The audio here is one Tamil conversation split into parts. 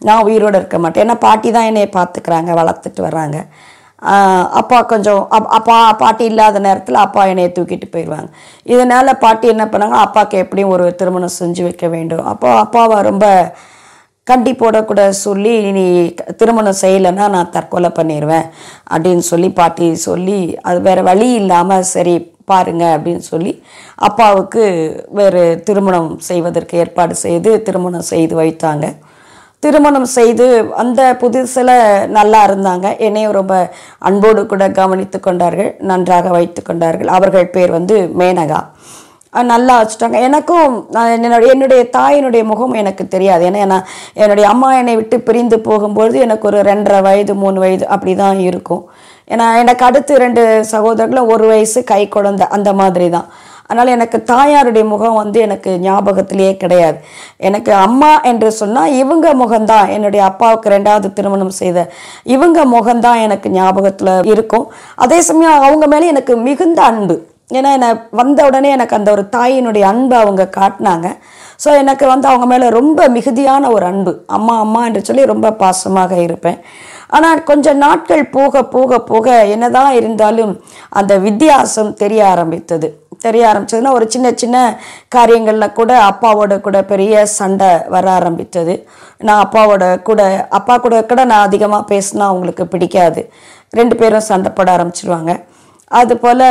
நான் உயிரோடு இருக்க மாட்டேன் ஏன்னா பாட்டி தான் என்னைய பார்த்துக்கிறாங்க வளர்த்துட்டு வர்றாங்க ஆஹ் அப்பா கொஞ்சம் அப்- அப்பா பாட்டி இல்லாத நேரத்தில் அப்பா என்னைய தூக்கிட்டு போயிடுவாங்க இதனால் பாட்டி என்ன பண்ணாங்க அப்பாவுக்கு எப்படியும் ஒரு திருமணம் செஞ்சு வைக்க வேண்டும் அப்போ அப்பாவை ரொம்ப கண்டி போடக்கூட சொல்லி நீ திருமணம் செய்யலைன்னா நான் தற்கொலை பண்ணிடுவேன் அப்படின்னு சொல்லி பாட்டி சொல்லி அது வேறு வழி இல்லாமல் சரி பாருங்க அப்படின்னு சொல்லி அப்பாவுக்கு வேறு திருமணம் செய்வதற்கு ஏற்பாடு செய்து திருமணம் செய்து வைத்தாங்க திருமணம் செய்து அந்த புதுசில் நல்லா இருந்தாங்க என்னையும் ரொம்ப அன்போடு கூட கவனித்து கொண்டார்கள் நன்றாக வைத்து கொண்டார்கள் அவர்கள் பேர் வந்து மேனகா அஹ் நல்லா வச்சுட்டாங்க எனக்கும் நான் என்னுடைய என்னுடைய தாயினுடைய முகம் எனக்கு தெரியாது ஏன்னா நான் என்னுடைய அம்மா என்னை விட்டு பிரிந்து போகும்பொழுது எனக்கு ஒரு ரெண்டரை வயது மூணு வயது அப்படி தான் இருக்கும் ஏன்னா எனக்கு அடுத்து ரெண்டு சகோதரர்களும் ஒரு வயசு கை குழந்தை அந்த மாதிரி தான் அதனால் எனக்கு தாயாருடைய முகம் வந்து எனக்கு ஞாபகத்திலேயே கிடையாது எனக்கு அம்மா என்று சொன்னால் இவங்க முகம்தான் என்னுடைய அப்பாவுக்கு ரெண்டாவது திருமணம் செய்த இவங்க முகம்தான் எனக்கு ஞாபகத்தில் இருக்கும் அதே சமயம் அவங்க மேலே எனக்கு மிகுந்த அன்பு ஏன்னா என்னை வந்த உடனே எனக்கு அந்த ஒரு தாயினுடைய அன்பு அவங்க காட்டினாங்க ஸோ எனக்கு வந்து அவங்க மேலே ரொம்ப மிகுதியான ஒரு அன்பு அம்மா அம்மா என்று சொல்லி ரொம்ப பாசமாக இருப்பேன் ஆனால் கொஞ்சம் நாட்கள் போக போக போக என்னதான் இருந்தாலும் அந்த வித்தியாசம் தெரிய ஆரம்பித்தது தெரிய ஆரம்பிச்சதுன்னா ஒரு சின்ன சின்ன காரியங்களில் கூட அப்பாவோட கூட பெரிய சண்டை வர ஆரம்பித்தது நான் அப்பாவோட கூட அப்பா கூட கூட நான் அதிகமாக பேசினா அவங்களுக்கு பிடிக்காது ரெண்டு பேரும் சண்டை போட ஆரம்பிச்சிருவாங்க அதுபோல்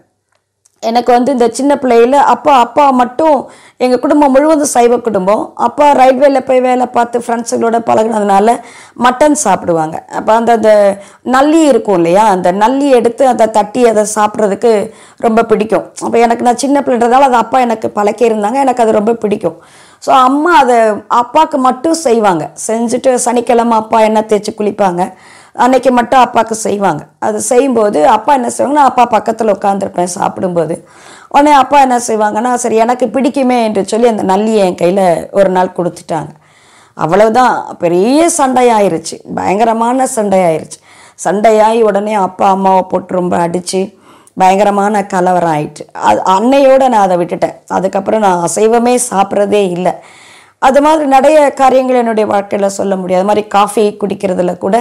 எனக்கு வந்து இந்த சின்ன பிள்ளையில அப்பா அப்பா மட்டும் எங்கள் குடும்பம் முழுவதும் சைவ குடும்பம் அப்பா ரயில்வேல போய் வேலை பார்த்து ஃப்ரெண்ட்ஸுகளோட பழகுனதுனால மட்டன் சாப்பிடுவாங்க அப்போ அந்த அந்த நல்லி இருக்கும் இல்லையா அந்த நல்லி எடுத்து அதை தட்டி அதை சாப்பிட்றதுக்கு ரொம்ப பிடிக்கும் அப்போ எனக்கு நான் சின்ன பிள்ளைன்றதால அது அப்பா எனக்கு பழக்கியிருந்தாங்க எனக்கு அது ரொம்ப பிடிக்கும் ஸோ அம்மா அதை அப்பாவுக்கு மட்டும் செய்வாங்க செஞ்சுட்டு சனிக்கிழமை அப்பா எண்ணெய் தேய்ச்சி குளிப்பாங்க அன்னைக்கு மட்டும் அப்பாவுக்கு செய்வாங்க அது செய்யும்போது அப்பா என்ன செய்வாங்கன்னா அப்பா பக்கத்தில் உட்காந்துருப்பேன் சாப்பிடும்போது உடனே அப்பா என்ன செய்வாங்கன்னா சரி எனக்கு பிடிக்குமே என்று சொல்லி அந்த நல்லியை என் கையில் ஒரு நாள் கொடுத்துட்டாங்க அவ்வளவுதான் பெரிய சண்டையாயிருச்சு பயங்கரமான சண்டையாயிருச்சு சண்டையாகி உடனே அப்பா அம்மாவை போட்டு ரொம்ப அடித்து பயங்கரமான கலவரம் ஆயிட்டு அது அன்னையோட நான் அதை விட்டுட்டேன் அதுக்கப்புறம் நான் அசைவமே சாப்பிட்றதே இல்லை அது மாதிரி நிறைய காரியங்கள் என்னுடைய வாழ்க்கையில் சொல்ல முடியாது அது மாதிரி காஃபி குடிக்கிறதுல கூட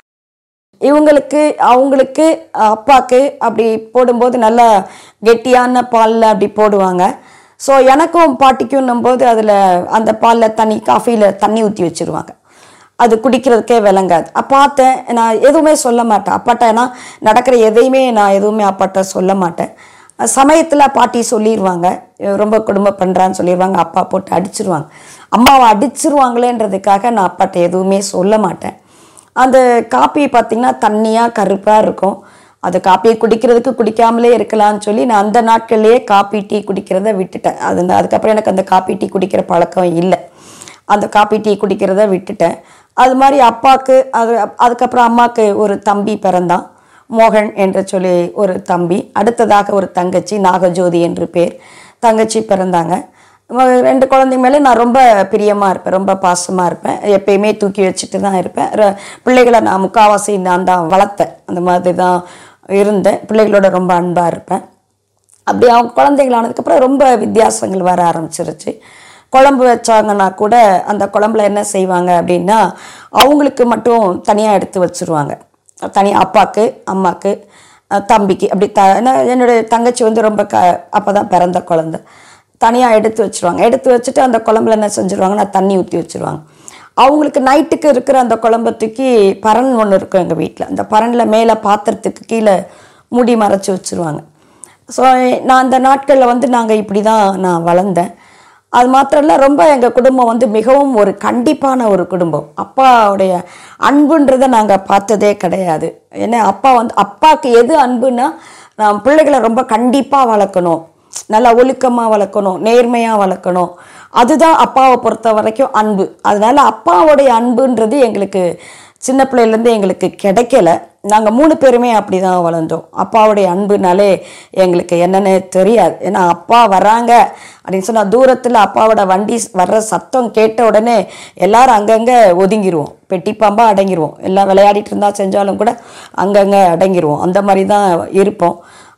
இவங்களுக்கு அவங்களுக்கு அப்பாவுக்கு அப்படி போடும்போது நல்லா கெட்டியான பாலில் அப்படி போடுவாங்க ஸோ எனக்கும் பாட்டிக்கும் போது அதில் அந்த பாலில் தண்ணி காஃபியில் தண்ணி ஊற்றி வச்சுருவாங்க அது குடிக்கிறதுக்கே விளங்காது அப்ப பார்த்தேன் நான் எதுவுமே சொல்ல மாட்டேன் அப்பாட்ட நான் நடக்கிற எதையுமே நான் எதுவுமே அப்பாட்ட சொல்ல மாட்டேன் சமயத்தில் பாட்டி சொல்லிடுவாங்க ரொம்ப குடும்பம் பண்ணுறான்னு சொல்லிடுவாங்க அப்பா போட்டு அடிச்சிருவாங்க அம்மாவை அடிச்சிருவாங்களேன்றதுக்காக நான் அப்பாட்ட எதுவுமே சொல்ல மாட்டேன் அந்த காப்பி பார்த்திங்கன்னா தண்ணியாக கருப்பாக இருக்கும் அது காப்பியை குடிக்கிறதுக்கு குடிக்காமலே இருக்கலாம்னு சொல்லி நான் அந்த நாட்கள்லேயே காப்பி டீ குடிக்கிறத விட்டுட்டேன் அது அதுக்கப்புறம் எனக்கு அந்த காப்பி டீ குடிக்கிற பழக்கம் இல்லை அந்த காப்பி டீ குடிக்கிறத விட்டுட்டேன் அது மாதிரி அப்பாவுக்கு அது அதுக்கப்புறம் அம்மாவுக்கு ஒரு தம்பி பிறந்தான் மோகன் என்று சொல்லி ஒரு தம்பி அடுத்ததாக ஒரு தங்கச்சி நாகஜோதி என்று பேர் தங்கச்சி பிறந்தாங்க ம- ரெண்டு குழந்தைங்க மேலே நான் ரொம்ப பிரியமாக இருப்பேன் ரொம்ப பாசமாக இருப்பேன் எப்பயுமே தூக்கி வச்சுட்டு தான் இருப்பேன் ர- பிள்ளைகளை நான் முக்காவாசி நான் தான் வளர்த்தேன் அந்த மாதிரி தான் இருந்தேன் பிள்ளைகளோட ரொம்ப அன்பாக இருப்பேன் அப்படி அவங்க குழந்தைகள் ஆனதுக்கப்புறம் ரொம்ப வித்தியாசங்கள் வர ஆரம்பிச்சிருச்சு குழம்பு வச்சாங்கன்னா கூட அந்த குழம்புல என்ன செய்வாங்க அப்படின்னா அவங்களுக்கு மட்டும் தனியாக எடுத்து வச்சுருவாங்க தனி அப்பாவுக்கு அம்மாவுக்கு அஹ் தம்பிக்கு அப்படி த ஏன்னா என்னுடைய தங்கச்சி வந்து ரொம்ப க அப்போ தான் பிறந்த குழந்தை தனியாக எடுத்து வச்சுருவாங்க எடுத்து வச்சுட்டு அந்த குழம்புல என்ன செஞ்சுருவாங்கன்னா தண்ணி ஊற்றி வச்சுருவாங்க அவங்களுக்கு நைட்டுக்கு இருக்கிற அந்த குழம்ப தூக்கி பரன் ஒன்று இருக்கும் எங்கள் வீட்டில் அந்த பரனில் மேலே பாத்திரத்துக்கு கீழே மூடி மறைச்சி வச்சுருவாங்க ஸோ நான் அந்த நாட்களில் வந்து நாங்கள் இப்படி தான் நான் வளர்ந்தேன் அது மாத்திரம் இல்லை ரொம்ப எங்கள் குடும்பம் வந்து மிகவும் ஒரு கண்டிப்பான ஒரு குடும்பம் அப்பாவுடைய அன்புன்றதை நாங்கள் பார்த்ததே கிடையாது ஏன்னா அப்பா வந்து அப்பாவுக்கு எது அன்புன்னா நான் பிள்ளைகளை ரொம்ப கண்டிப்பாக வளர்க்கணும் நல்லா ஒழுக்கமாக வளர்க்கணும் நேர்மையாக வளர்க்கணும் அதுதான் அப்பாவை பொறுத்த வரைக்கும் அன்பு அதனால அப்பாவுடைய அன்புன்றது எங்களுக்கு சின்ன பிள்ளையிலேருந்து எங்களுக்கு கிடைக்கல நாங்கள் மூணு பேருமே அப்படி தான் வளர்ந்தோம் அப்பாவுடைய அன்புனாலே எங்களுக்கு என்னன்னு தெரியாது ஏன்னா அப்பா வராங்க அப்படின்னு சொன்னால் தூரத்தில் அப்பாவோட வண்டி வர்ற சத்தம் கேட்ட உடனே எல்லாரும் அங்கங்கே ஒதுங்கிடுவோம் பெட்டி பாம்பாக அடங்கிடுவோம் எல்லாம் விளையாடிட்டு இருந்தால் செஞ்சாலும் கூட அங்கங்கே அடங்கிடுவோம் அந்த மாதிரி தான் இருப்போம்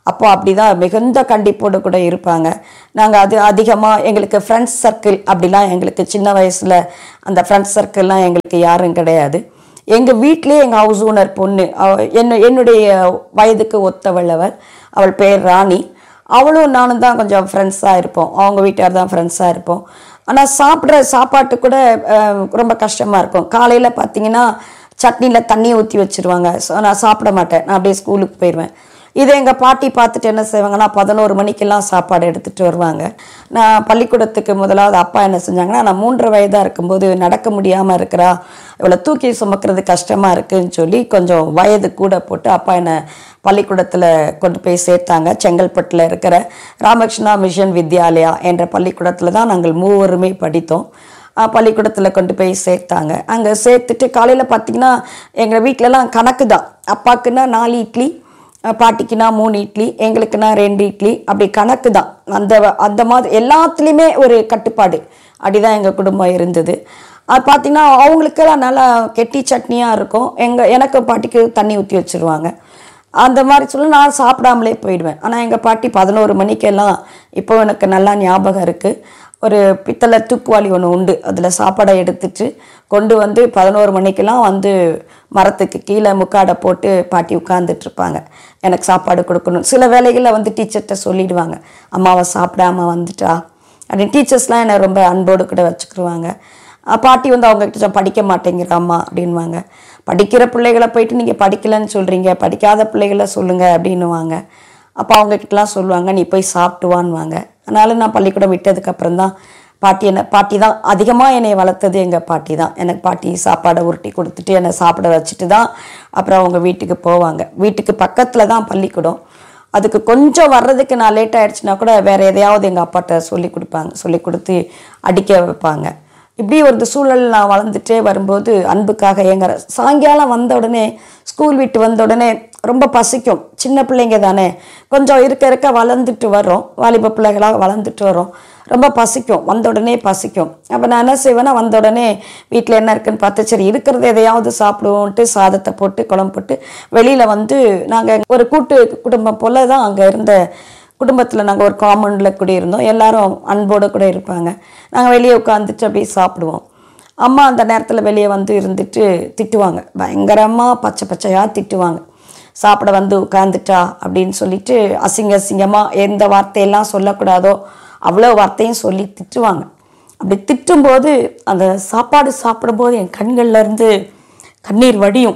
அப்போ அப்படி தான் மிகுந்த கண்டிப்போடு கூட இருப்பாங்க நாங்கள் அது அதிகமாக எங்களுக்கு ஃப்ரெண்ட்ஸ் சர்க்கிள் அப்படிலாம் எங்களுக்கு சின்ன வயசில் அந்த ஃப்ரெண்ட்ஸ் சர்க்கிள்லாம் எங்களுக்கு யாரும் கிடையாது எங்கள் வீட்டிலே எங்கள் ஹவுஸ் ஓனர் பொண்ணு அவ- என்ன என்னுடைய வயதுக்கு ஒத்தவள் அவள் அவள் பேர் ராணி அவளும் நானும் தான் கொஞ்சம் ஃப்ரெண்ட்ஸாக இருப்போம் அவங்க வீட்டார் தான் ஃப்ரெண்ட்ஸாக இருப்போம் ஆனால் சாப்பிட்ற சாப்பாட்டு கூட அஹ், ரொம்ப கஷ்டமாக இருக்கும் காலையில் பார்த்தீங்கன்னா சட்னியில் தண்ணி ஊற்றி வச்சிருவாங்க ஸோ நான் சாப்பிட மாட்டேன் நான் அப்படியே ஸ்கூலுக்கு போயிடுவேன் இதை எங்கள் பாட்டி பார்த்துட்டு என்ன செய்வாங்கன்னா பதினோரு மணிக்கெல்லாம் சாப்பாடு எடுத்துகிட்டு வருவாங்க நான் பள்ளிக்கூடத்துக்கு முதலாவது அப்பா என்ன செஞ்சாங்கன்னா நான் மூன்று வயதாக இருக்கும்போது நடக்க முடியாமல் இருக்கிறா இவளை தூக்கி சுமக்கிறது கஷ்டமாக இருக்குன்னு சொல்லி கொஞ்சம் வயது கூட போட்டு அப்பா என்னை பள்ளிக்கூடத்தில் கொண்டு போய் சேர்த்தாங்க செங்கல்பட்டில் இருக்கிற ராமகிருஷ்ணா மிஷன் வித்யாலயா என்ற பள்ளிக்கூடத்தில் தான் நாங்கள் மூவருமே படித்தோம் பள்ளிக்கூடத்தில் கொண்டு போய் சேர்த்தாங்க அங்கே சேர்த்துட்டு காலையில் பார்த்தீங்கன்னா எங்கள் வீட்டிலலாம் கணக்கு தான் அப்பாக்குன்னா நாலு இட்லி அஹ் பாட்டிக்குனா மூணு இட்லி எங்களுக்குனா ரெண்டு இட்லி அப்படி கணக்கு தான் அந்த அந்த மாதிரி எல்லாத்துலேயுமே ஒரு கட்டுப்பாடு அப்படிதான் எங்கள் குடும்பம் இருந்தது அது பார்த்தீங்கன்னா அவங்களுக்கெல்லாம் நல்லா கெட்டி சட்னியாக இருக்கும் எங்கள் எனக்கு பாட்டிக்கு தண்ணி ஊற்றி வச்சுருவாங்க அந்த மாதிரி சொல்லி நான் சாப்பிடாமலே போயிடுவேன் ஆனால் எங்கள் பாட்டி பதினோரு மணிக்கெல்லாம் இப்போ எனக்கு நல்லா ஞாபகம் இருக்குது ஒரு பித்தளை தூக்குவாளி ஒன்று உண்டு அதில் சாப்பாடை எடுத்துட்டு கொண்டு வந்து பதினோரு மணிக்கெல்லாம் வந்து மரத்துக்கு கீழே முக்காடை போட்டு பாட்டி உட்கார்ந்துட்டு இருப்பாங்க எனக்கு சாப்பாடு கொடுக்கணும் சில வேலைகளில் வந்து டீச்சர்கிட்ட சொல்லிடுவாங்க அம்மாவை சாப்பிடாம வந்துட்டா அப்படின்னு டீச்சர்ஸ்லாம் என்னை ரொம்ப அன்போடு கூட வச்சுக்கிருவாங்க அஹ் பாட்டி வந்து அவங்க கிட்ட படிக்க மாட்டேங்கிற அம்மா அப்படின்வாங்க படிக்கிற பிள்ளைகளை போயிட்டு நீங்கள் படிக்கலைன்னு சொல்கிறீங்க படிக்காத பிள்ளைகளை சொல்லுங்கள் அப்படின்னுவாங்க அப்போ அவங்க கிட்டலாம் சொல்லுவாங்க நீ போய் சாப்பிட்டு வான்னுவாங்க அதனால நான் பள்ளிக்கூடம் விட்டதுக்கப்புறம் தான் பாட்டி என்னை பாட்டி தான் அதிகமாக என்னை வளர்த்தது எங்கள் பாட்டி தான் எனக்கு பாட்டி சாப்பாடை உருட்டி கொடுத்துட்டு என்னை சாப்பிட வச்சுட்டு தான் அப்புறம் அவங்க வீட்டுக்கு போவாங்க வீட்டுக்கு பக்கத்தில் தான் பள்ளிக்கூடம் அதுக்கு கொஞ்சம் வர்றதுக்கு நான் லேட் ஆயிடுச்சுன்னா கூட வேற எதையாவது எங்கள் அப்பாட்ட சொல்லி கொடுப்பாங்க சொல்லி கொடுத்து அடிக்க வைப்பாங்க இப்படி ஒரு சூழல் நான் வளர்ந்துட்டே வரும்போது அன்புக்காக ஏங்குற சாயங்காலம் வந்த உடனே ஸ்கூல் விட்டு வந்த உடனே ரொம்ப பசிக்கும் சின்ன பிள்ளைங்க தானே கொஞ்சம் இருக்க இருக்க வளர்ந்துட்டு வரோம் வாலிப பிள்ளைகளாக வளர்ந்துட்டு வரோம் ரொம்ப பசிக்கும் வந்த உடனே பசிக்கும் அப்போ நான் என்ன செய்வேன்னா வந்த உடனே வீட்டில் என்ன இருக்குன்னு பார்த்து சரி இருக்கிறது எதையாவது சாப்பிடுவோன்ட்டு சாதத்தை போட்டு குழம்பு போட்டு வெளியில் வந்து நாங்கள் ஒரு கூட்டு குடும்பம் போல தான் அங்கே இருந்த குடும்பத்தில் நாங்கள் ஒரு காமனில் குடியிருந்தோம் எல்லாரும் அன்போடு கூட இருப்பாங்க நாங்கள் வெளியே உட்காந்துட்டு அப்படியே சாப்பிடுவோம் அம்மா அந்த நேரத்தில் வெளியே வந்து இருந்துட்டு திட்டுவாங்க பயங்கரமாக பச்சை பச்சையாக திட்டுவாங்க சாப்பிட வந்து உட்காந்துட்டா அப்படின்னு சொல்லிட்டு அசிங்க அசிங்கமாக எந்த வார்த்தையெல்லாம் சொல்லக்கூடாதோ அவ்வளோ வார்த்தையும் சொல்லி திட்டுவாங்க அப்படி திட்டும்போது அந்த சாப்பாடு சாப்பிடும்போது என் கண்கள்ல இருந்து கண்ணீர் வடியும்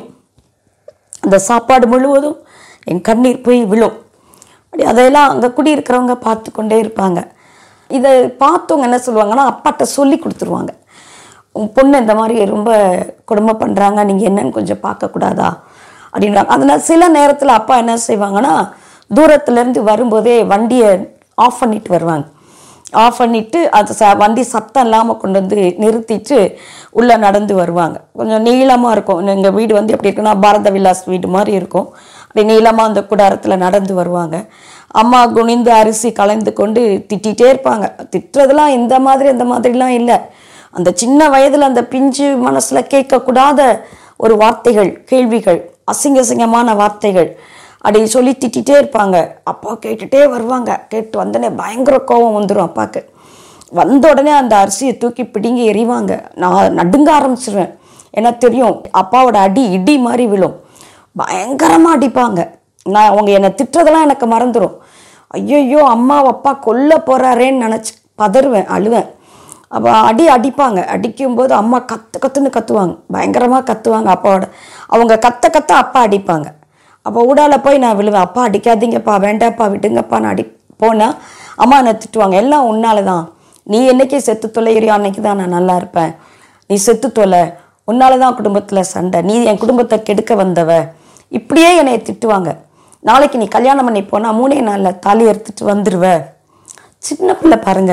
அந்த சாப்பாடு முழுவதும் என் கண்ணீர் போய் விழும் அப்படி அதையெல்லாம் அங்கே குடியிருக்கிறவங்க பார்த்து கொண்டே இருப்பாங்க இதை பார்த்தவங்க என்ன சொல்லுவாங்கன்னா அப்பாட்ட சொல்லி கொடுத்துருவாங்க உன் பொண்ணு இந்த மாதிரி ரொம்ப கொடுமை பண்ணுறாங்க நீங்கள் என்னன்னு கொஞ்சம் பார்க்கக்கூடாதா அப்படின்றாங்க அதனால் சில நேரத்தில் அப்பா என்ன செய்வாங்கன்னா தூரத்துலேருந்து வரும்போதே வண்டியை ஆஃப் பண்ணிட்டு வருவாங்க ஆஃப் பண்ணிட்டு அது ச வண்டி சத்தம் இல்லாமல் கொண்டு வந்து நிறுத்திட்டு உள்ளே நடந்து வருவாங்க கொஞ்சம் நீளமாக இருக்கும் எங்கள் வீடு வந்து எப்படி இருக்குன்னா பாரத விலாஸ் வீடு மாதிரி இருக்கும் அப்படி நீளமாக அந்த கூடாரத்தில் நடந்து வருவாங்க அம்மா குனிந்து அரிசி கலந்து கொண்டு திட்டிகிட்டே இருப்பாங்க திட்டுறதுலாம் இந்த மாதிரி அந்த மாதிரிலாம் இல்லை அந்த சின்ன வயதில் அந்த பிஞ்சு மனசில் கேட்கக்கூடாத ஒரு வார்த்தைகள் கேள்விகள் அசிங்க அசிங்கமான வார்த்தைகள் அப்படி சொல்லி திட்டிகிட்டே இருப்பாங்க அப்பா கேட்டுட்டே வருவாங்க கேட்டு வந்தோடனே பயங்கர கோபம் வந்துடும் அப்பாவுக்கு வந்த உடனே அந்த அரிசியை தூக்கி பிடுங்கி எறிவாங்க நான் நடுங்க ஆரம்பிச்சிருவேன் ஏன்னா தெரியும் அப்பாவோட அடி இடி மாதிரி விழும் பயங்கரமாக அடிப்பாங்க நான் அவங்க என்னை திட்டுறதெல்லாம் எனக்கு மறந்துடும் ஐயோ அம்மா அப்பா கொல்ல போகிறாரேன்னு நினச்சி பதறுவேன் அழுவேன் அப்போ அடி அடிப்பாங்க அடிக்கும்போது அம்மா கத்து கத்துன்னு கத்துவாங்க பயங்கரமாக கத்துவாங்க அப்பாவோட அவங்க கத்த கத்த அப்பா அடிப்பாங்க அப்போ ஊடால போய் நான் விழுவேன் அப்பா அடிக்காதீங்கப்பா வேண்டாப்பா விடுங்கப்பா நான் அடி போனால் அம்மா என்னை திட்டுவாங்க எல்லாம் உன்னால தான் நீ என்னைக்கு செத்து தொலைகிறியோ அன்னைக்கு தான் நான் நல்லா இருப்பேன் நீ செத்து தொலை உன்னால தான் குடும்பத்தில் சண்டை நீ என் குடும்பத்தை கெடுக்க வந்தவ இப்படியே என்னை திட்டுவாங்க நாளைக்கு நீ கல்யாணம் பண்ணி போனால் மூணே நாளில் தாலி எடுத்துட்டு வந்துடுவ சின்ன பிள்ளை பாருங்க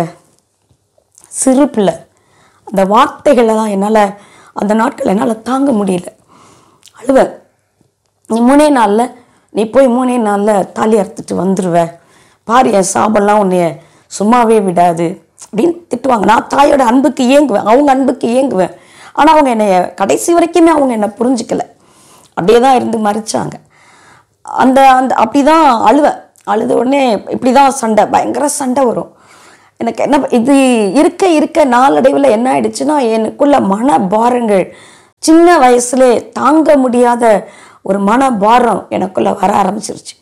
சிறு பிள்ளை அந்த வார்த்தைகளை தான் என்னால் அந்த நாட்கள் என்னால் தாங்க முடியல அழுவேன் நீ மூணே நாளில் நீ போய் மூணே நாளில் தாலி அறுத்துட்டு வந்துடுவ பாரு என் சாபம்லாம் உன்னைய சும்மாவே விடாது அப்படின்னு திட்டுவாங்க நான் தாயோட அன்புக்கு ஏங்குவேன் அவங்க அன்புக்கு ஏங்குவேன் ஆனால் அவங்க என்னைய கடைசி வரைக்குமே அவங்க என்னை புரிஞ்சுக்கல அப்படியே தான் இருந்து மறிச்சாங்க அந்த அந்த அப்படி தான் அழுவேன் அழுத உடனே இப்படி தான் சண்டை பயங்கர சண்டை வரும் எனக்கு என்ன இது இருக்க இருக்க நாளடைவில் என்ன ஆயிடுச்சுன்னா எனக்குள்ள மன பாரங்கள் சின்ன வயசுலே தாங்க முடியாத ஒரு மன பாரம் எனக்குள்ள வர ஆரம்பிச்சிருச்சு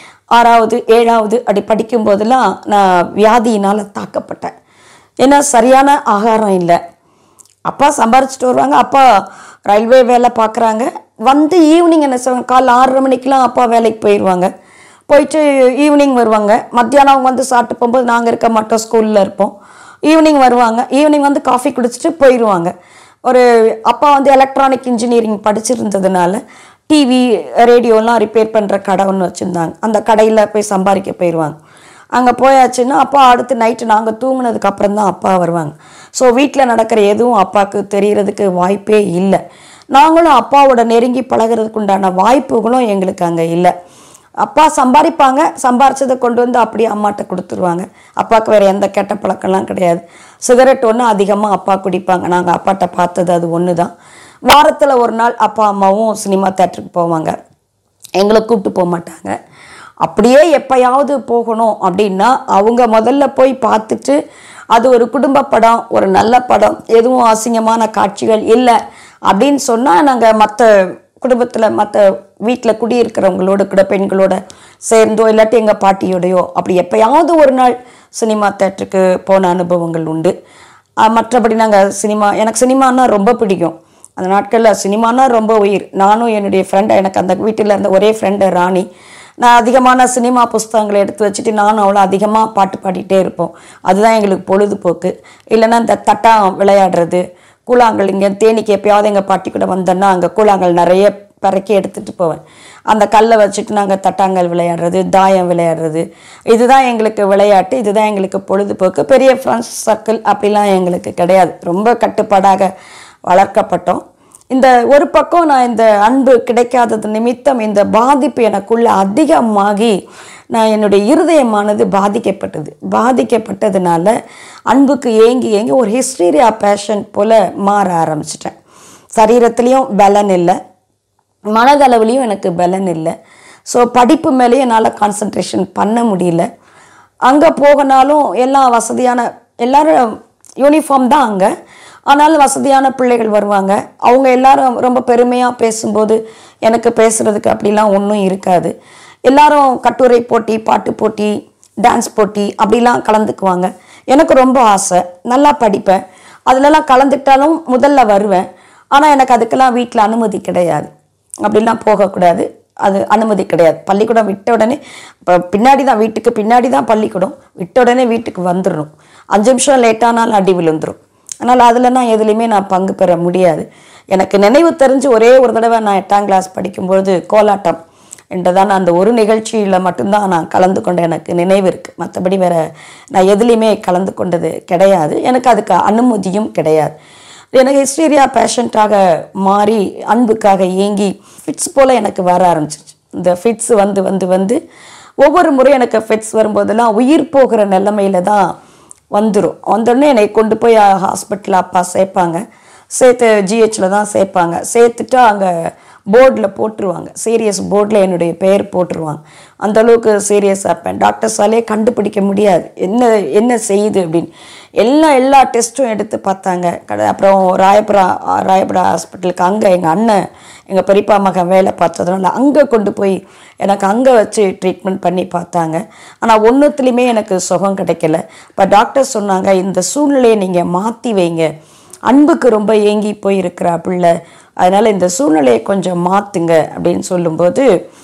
ஆறாவது ஏழாவது அப்படி படிக்கும் போதெல்லாம் நான் வியாதியினால் தாக்கப்பட்டேன் ஏன்னா சரியான ஆகாரம் இல்லை அப்பா சம்பாரிச்சிட்டு வருவாங்க அப்பா ரயில்வே வேலை பார்க்குறாங்க வந்து ஈவினிங் என்ன செய்வாங்க காலைல ஆறரை மணிக்கெலாம் அப்பா வேலைக்கு போயிடுவாங்க போயிட்டு ஈவினிங் வருவாங்க மத்தியானம் அவங்க வந்து சாப்பிட்டு போகும்போது நாங்கள் இருக்க மாட்டோம் ஸ்கூலில் இருப்போம் ஈவினிங் வருவாங்க ஈவினிங் வந்து காஃபி குடிச்சிட்டு போயிடுவாங்க ஒரு அப்பா வந்து எலக்ட்ரானிக் இன்ஜினியரிங் படிச்சிருந்ததுனால டிவி ரேடியோலாம் ரிப்பேர் பண்ணுற கடை ஒன்று வச்சுருந்தாங்க அந்த கடையில் போய் சம்பாதிக்க போயிடுவாங்க அங்கே போயாச்சுன்னா அப்பா அடுத்து நைட்டு நாங்கள் தூங்குனதுக்கு அப்புறம் தான் அப்பா வருவாங்க ஸோ வீட்டில் நடக்கிற எதுவும் அப்பாவுக்கு தெரியறதுக்கு வாய்ப்பே இல்லை நாங்களும் அப்பாவோட நெருங்கி பழகுறதுக்கு உண்டான வாய்ப்புகளும் எங்களுக்கு அங்கே இல்லை அப்பா சம்பாதிப்பாங்க சம்பாரிச்சதை கொண்டு வந்து அப்படியே அம்மாட்ட கொடுத்துருவாங்க அப்பாவுக்கு வேறு எந்த கெட்ட பழக்கம்லாம் கிடையாது சிகரெட் ஒன்று அதிகமாக அப்பா குடிப்பாங்க நாங்கள் அப்பாட்ட பார்த்தது அது ஒன்று தான் வாரத்தில் ஒரு நாள் அப்பா அம்மாவும் சினிமா தேட்டருக்கு போவாங்க எங்களை கூப்பிட்டு போக மாட்டாங்க அப்படியே எப்பயாவது போகணும் அப்படின்னா அவங்க முதல்ல போய் பார்த்துட்டு அது ஒரு குடும்ப படம் ஒரு நல்ல படம் எதுவும் அசிங்கமான காட்சிகள் இல்லை அப்படின்னு சொன்னால் நாங்கள் மற்ற குடும்பத்தில் மற்ற வீட்டில் குடியிருக்கிறவங்களோட கூட பெண்களோட சேர்ந்தோ இல்லாட்டி எங்கள் பாட்டியோடையோ அப்படி எப்பயாவது ஒரு நாள் சினிமா தேட்டருக்கு போன அனுபவங்கள் உண்டு ஆஹ் மற்றபடி நாங்கள் சினிமா எனக்கு சினிமானா ரொம்ப பிடிக்கும் அந்த நாட்களில் சினிமானா ரொம்ப உயிர் நானும் என்னுடைய ஃப்ரெண்டை எனக்கு அந்த வீட்டில் இருந்த ஒரே ஃப்ரெண்டு ராணி நான் அதிகமான சினிமா புஸ்தகங்களை எடுத்து வச்சுட்டு நானும் அவ்வளோ அதிகமாக பாட்டு பாடிட்டே இருப்போம் அதுதான் எங்களுக்கு பொழுதுபோக்கு இல்லைன்னா இந்த தட்டாம் விளையாடுறது கூழாங்கல் இங்கே தேனிக்கு எப்பயாவது எங்கள் பாட்டி கூட வந்தேன்னா அங்கே கூழாங்கல் நிறைய பறக்கி எடுத்துகிட்டு போவேன் அந்த கல்லை வச்சுட்டு நாங்கள் தட்டாங்கல் விளையாடுறது தாயம் விளையாடுறது இதுதான் எங்களுக்கு விளையாட்டு இதுதான் எங்களுக்கு பொழுதுபோக்கு பெரிய ஃப்ரெண்ட்ஸ் சர்க்கிள் அப்படிலாம் எங்களுக்கு கிடையாது ரொம்ப கட்டுப்பாடாக வளர்க்கப்பட்டோம் இந்த ஒரு பக்கம் நான் இந்த அன்பு கிடைக்காதது நிமித்தம் இந்த பாதிப்பு எனக்குள்ள அதிகமாகி நான் என்னுடைய இருதயமானது பாதிக்கப்பட்டது பாதிக்கப்பட்டதுனால அன்புக்கு ஏங்கி ஏங்கி ஒரு ஹிஸ்டீரியா பேஷன் போல் மாற ஆரம்பிச்சிட்டேன் சரீரத்துலேயும் பலன் இல்லை மனதளவுலையும் எனக்கு பலன் இல்லை ஸோ படிப்பு மேலேயும் என்னால் கான்சன்ட்ரேஷன் பண்ண முடியல அங்கே போகனாலும் எல்லாம் வசதியான எல்லாரும் யூனிஃபார்ம் தான் அங்கே ஆனாலும் வசதியான பிள்ளைகள் வருவாங்க அவங்க எல்லாரும் ரொம்ப பெருமையாக பேசும்போது எனக்கு பேசுகிறதுக்கு அப்படிலாம் ஒன்றும் இருக்காது எல்லாரும் கட்டுரை போட்டி பாட்டு போட்டி டான்ஸ் போட்டி அப்படிலாம் கலந்துக்குவாங்க எனக்கு ரொம்ப ஆசை நல்லா படிப்பேன் அதிலலாம் கலந்துக்கிட்டாலும் முதல்ல வருவேன் ஆனால் எனக்கு அதுக்கெல்லாம் வீட்டில் அனுமதி கிடையாது அப்படிலாம் போகக்கூடாது அது அனுமதி கிடையாது பள்ளிக்கூடம் விட்ட உடனே இப்போ பின்னாடி தான் வீட்டுக்கு பின்னாடி தான் பள்ளிக்கூடம் விட்ட உடனே வீட்டுக்கு வந்துடணும் அஞ்சு நிமிஷம் லேட்டானாலும் அடி விழுந்துரும் அதனால் அதில் நான் எதுலேயுமே நான் பங்கு பெற முடியாது எனக்கு நினைவு தெரிஞ்சு ஒரே ஒரு தடவை நான் எட்டாம் கிளாஸ் படிக்கும்பொழுது கோலாட்டம் என்றதான அந்த ஒரு நிகழ்ச்சியில் மட்டும்தான் நான் கலந்து கொண்ட எனக்கு நினைவு இருக்குது மற்றபடி வேற நான் எதுலேயுமே கலந்து கொண்டது கிடையாது எனக்கு அதுக்கு அனுமதியும் கிடையாது எனக்கு ஹிஸ்டீரியா பேஷண்ட்டாக மாறி அன்புக்காக ஏங்கி ஃபிட்ஸ் போல் எனக்கு வர ஆரம்பிச்சிச்சு இந்த ஃபிட்ஸ் வந்து வந்து வந்து ஒவ்வொரு முறை எனக்கு ஃபிட்ஸ் வரும்போதெல்லாம் உயிர் போகிற நிலைமையில தான் வந்துடும் வந்தோடனே என்னை கொண்டு போய் ஹாஸ்பிட்டலில் அப்பா சேர்ப்பாங்க சேர்த்து ஜிஹெச்சில் தான் சேர்ப்பாங்க சேர்த்துட்டு அங்கே போர்டில் போட்டுருவாங்க சீரியஸ் போர்டில் என்னுடைய பெயர் போட்டுருவாங்க அந்த அளவுக்கு சீரியஸாக இருப்பேன் டாக்டர்ஸாலே கண்டுபிடிக்க முடியாது என்ன என்ன செய்யுது அப்படின்னு எல்லா எல்லா டெஸ்ட்டும் எடுத்து பார்த்தாங்க கட- அப்புறம் ராயபுரா ராயபுரா ஹாஸ்பிட்டலுக்கு அங்கே எங்கள் அண்ணன் எங்கள் பெரியப்பா மகன் வேலை பார்த்ததுனால அங்கே கொண்டு போய் எனக்கு அங்கே வச்சு ட்ரீட்மெண்ட் பண்ணி பார்த்தாங்க ஆனால் ஒன்றுத்துலேயுமே எனக்கு சுகம் கிடைக்கல இப்போ டாக்டர் சொன்னாங்க இந்த சூழ்நிலையை நீங்கள் மாற்றி வைங்க அன்புக்கு ரொம்ப ஏங்கி போயிருக்கிறா பிள்ளை அதனால் இந்த சூழ்நிலையை கொஞ்சம் மாற்றுங்க அப்படின்னு சொல்லும்போது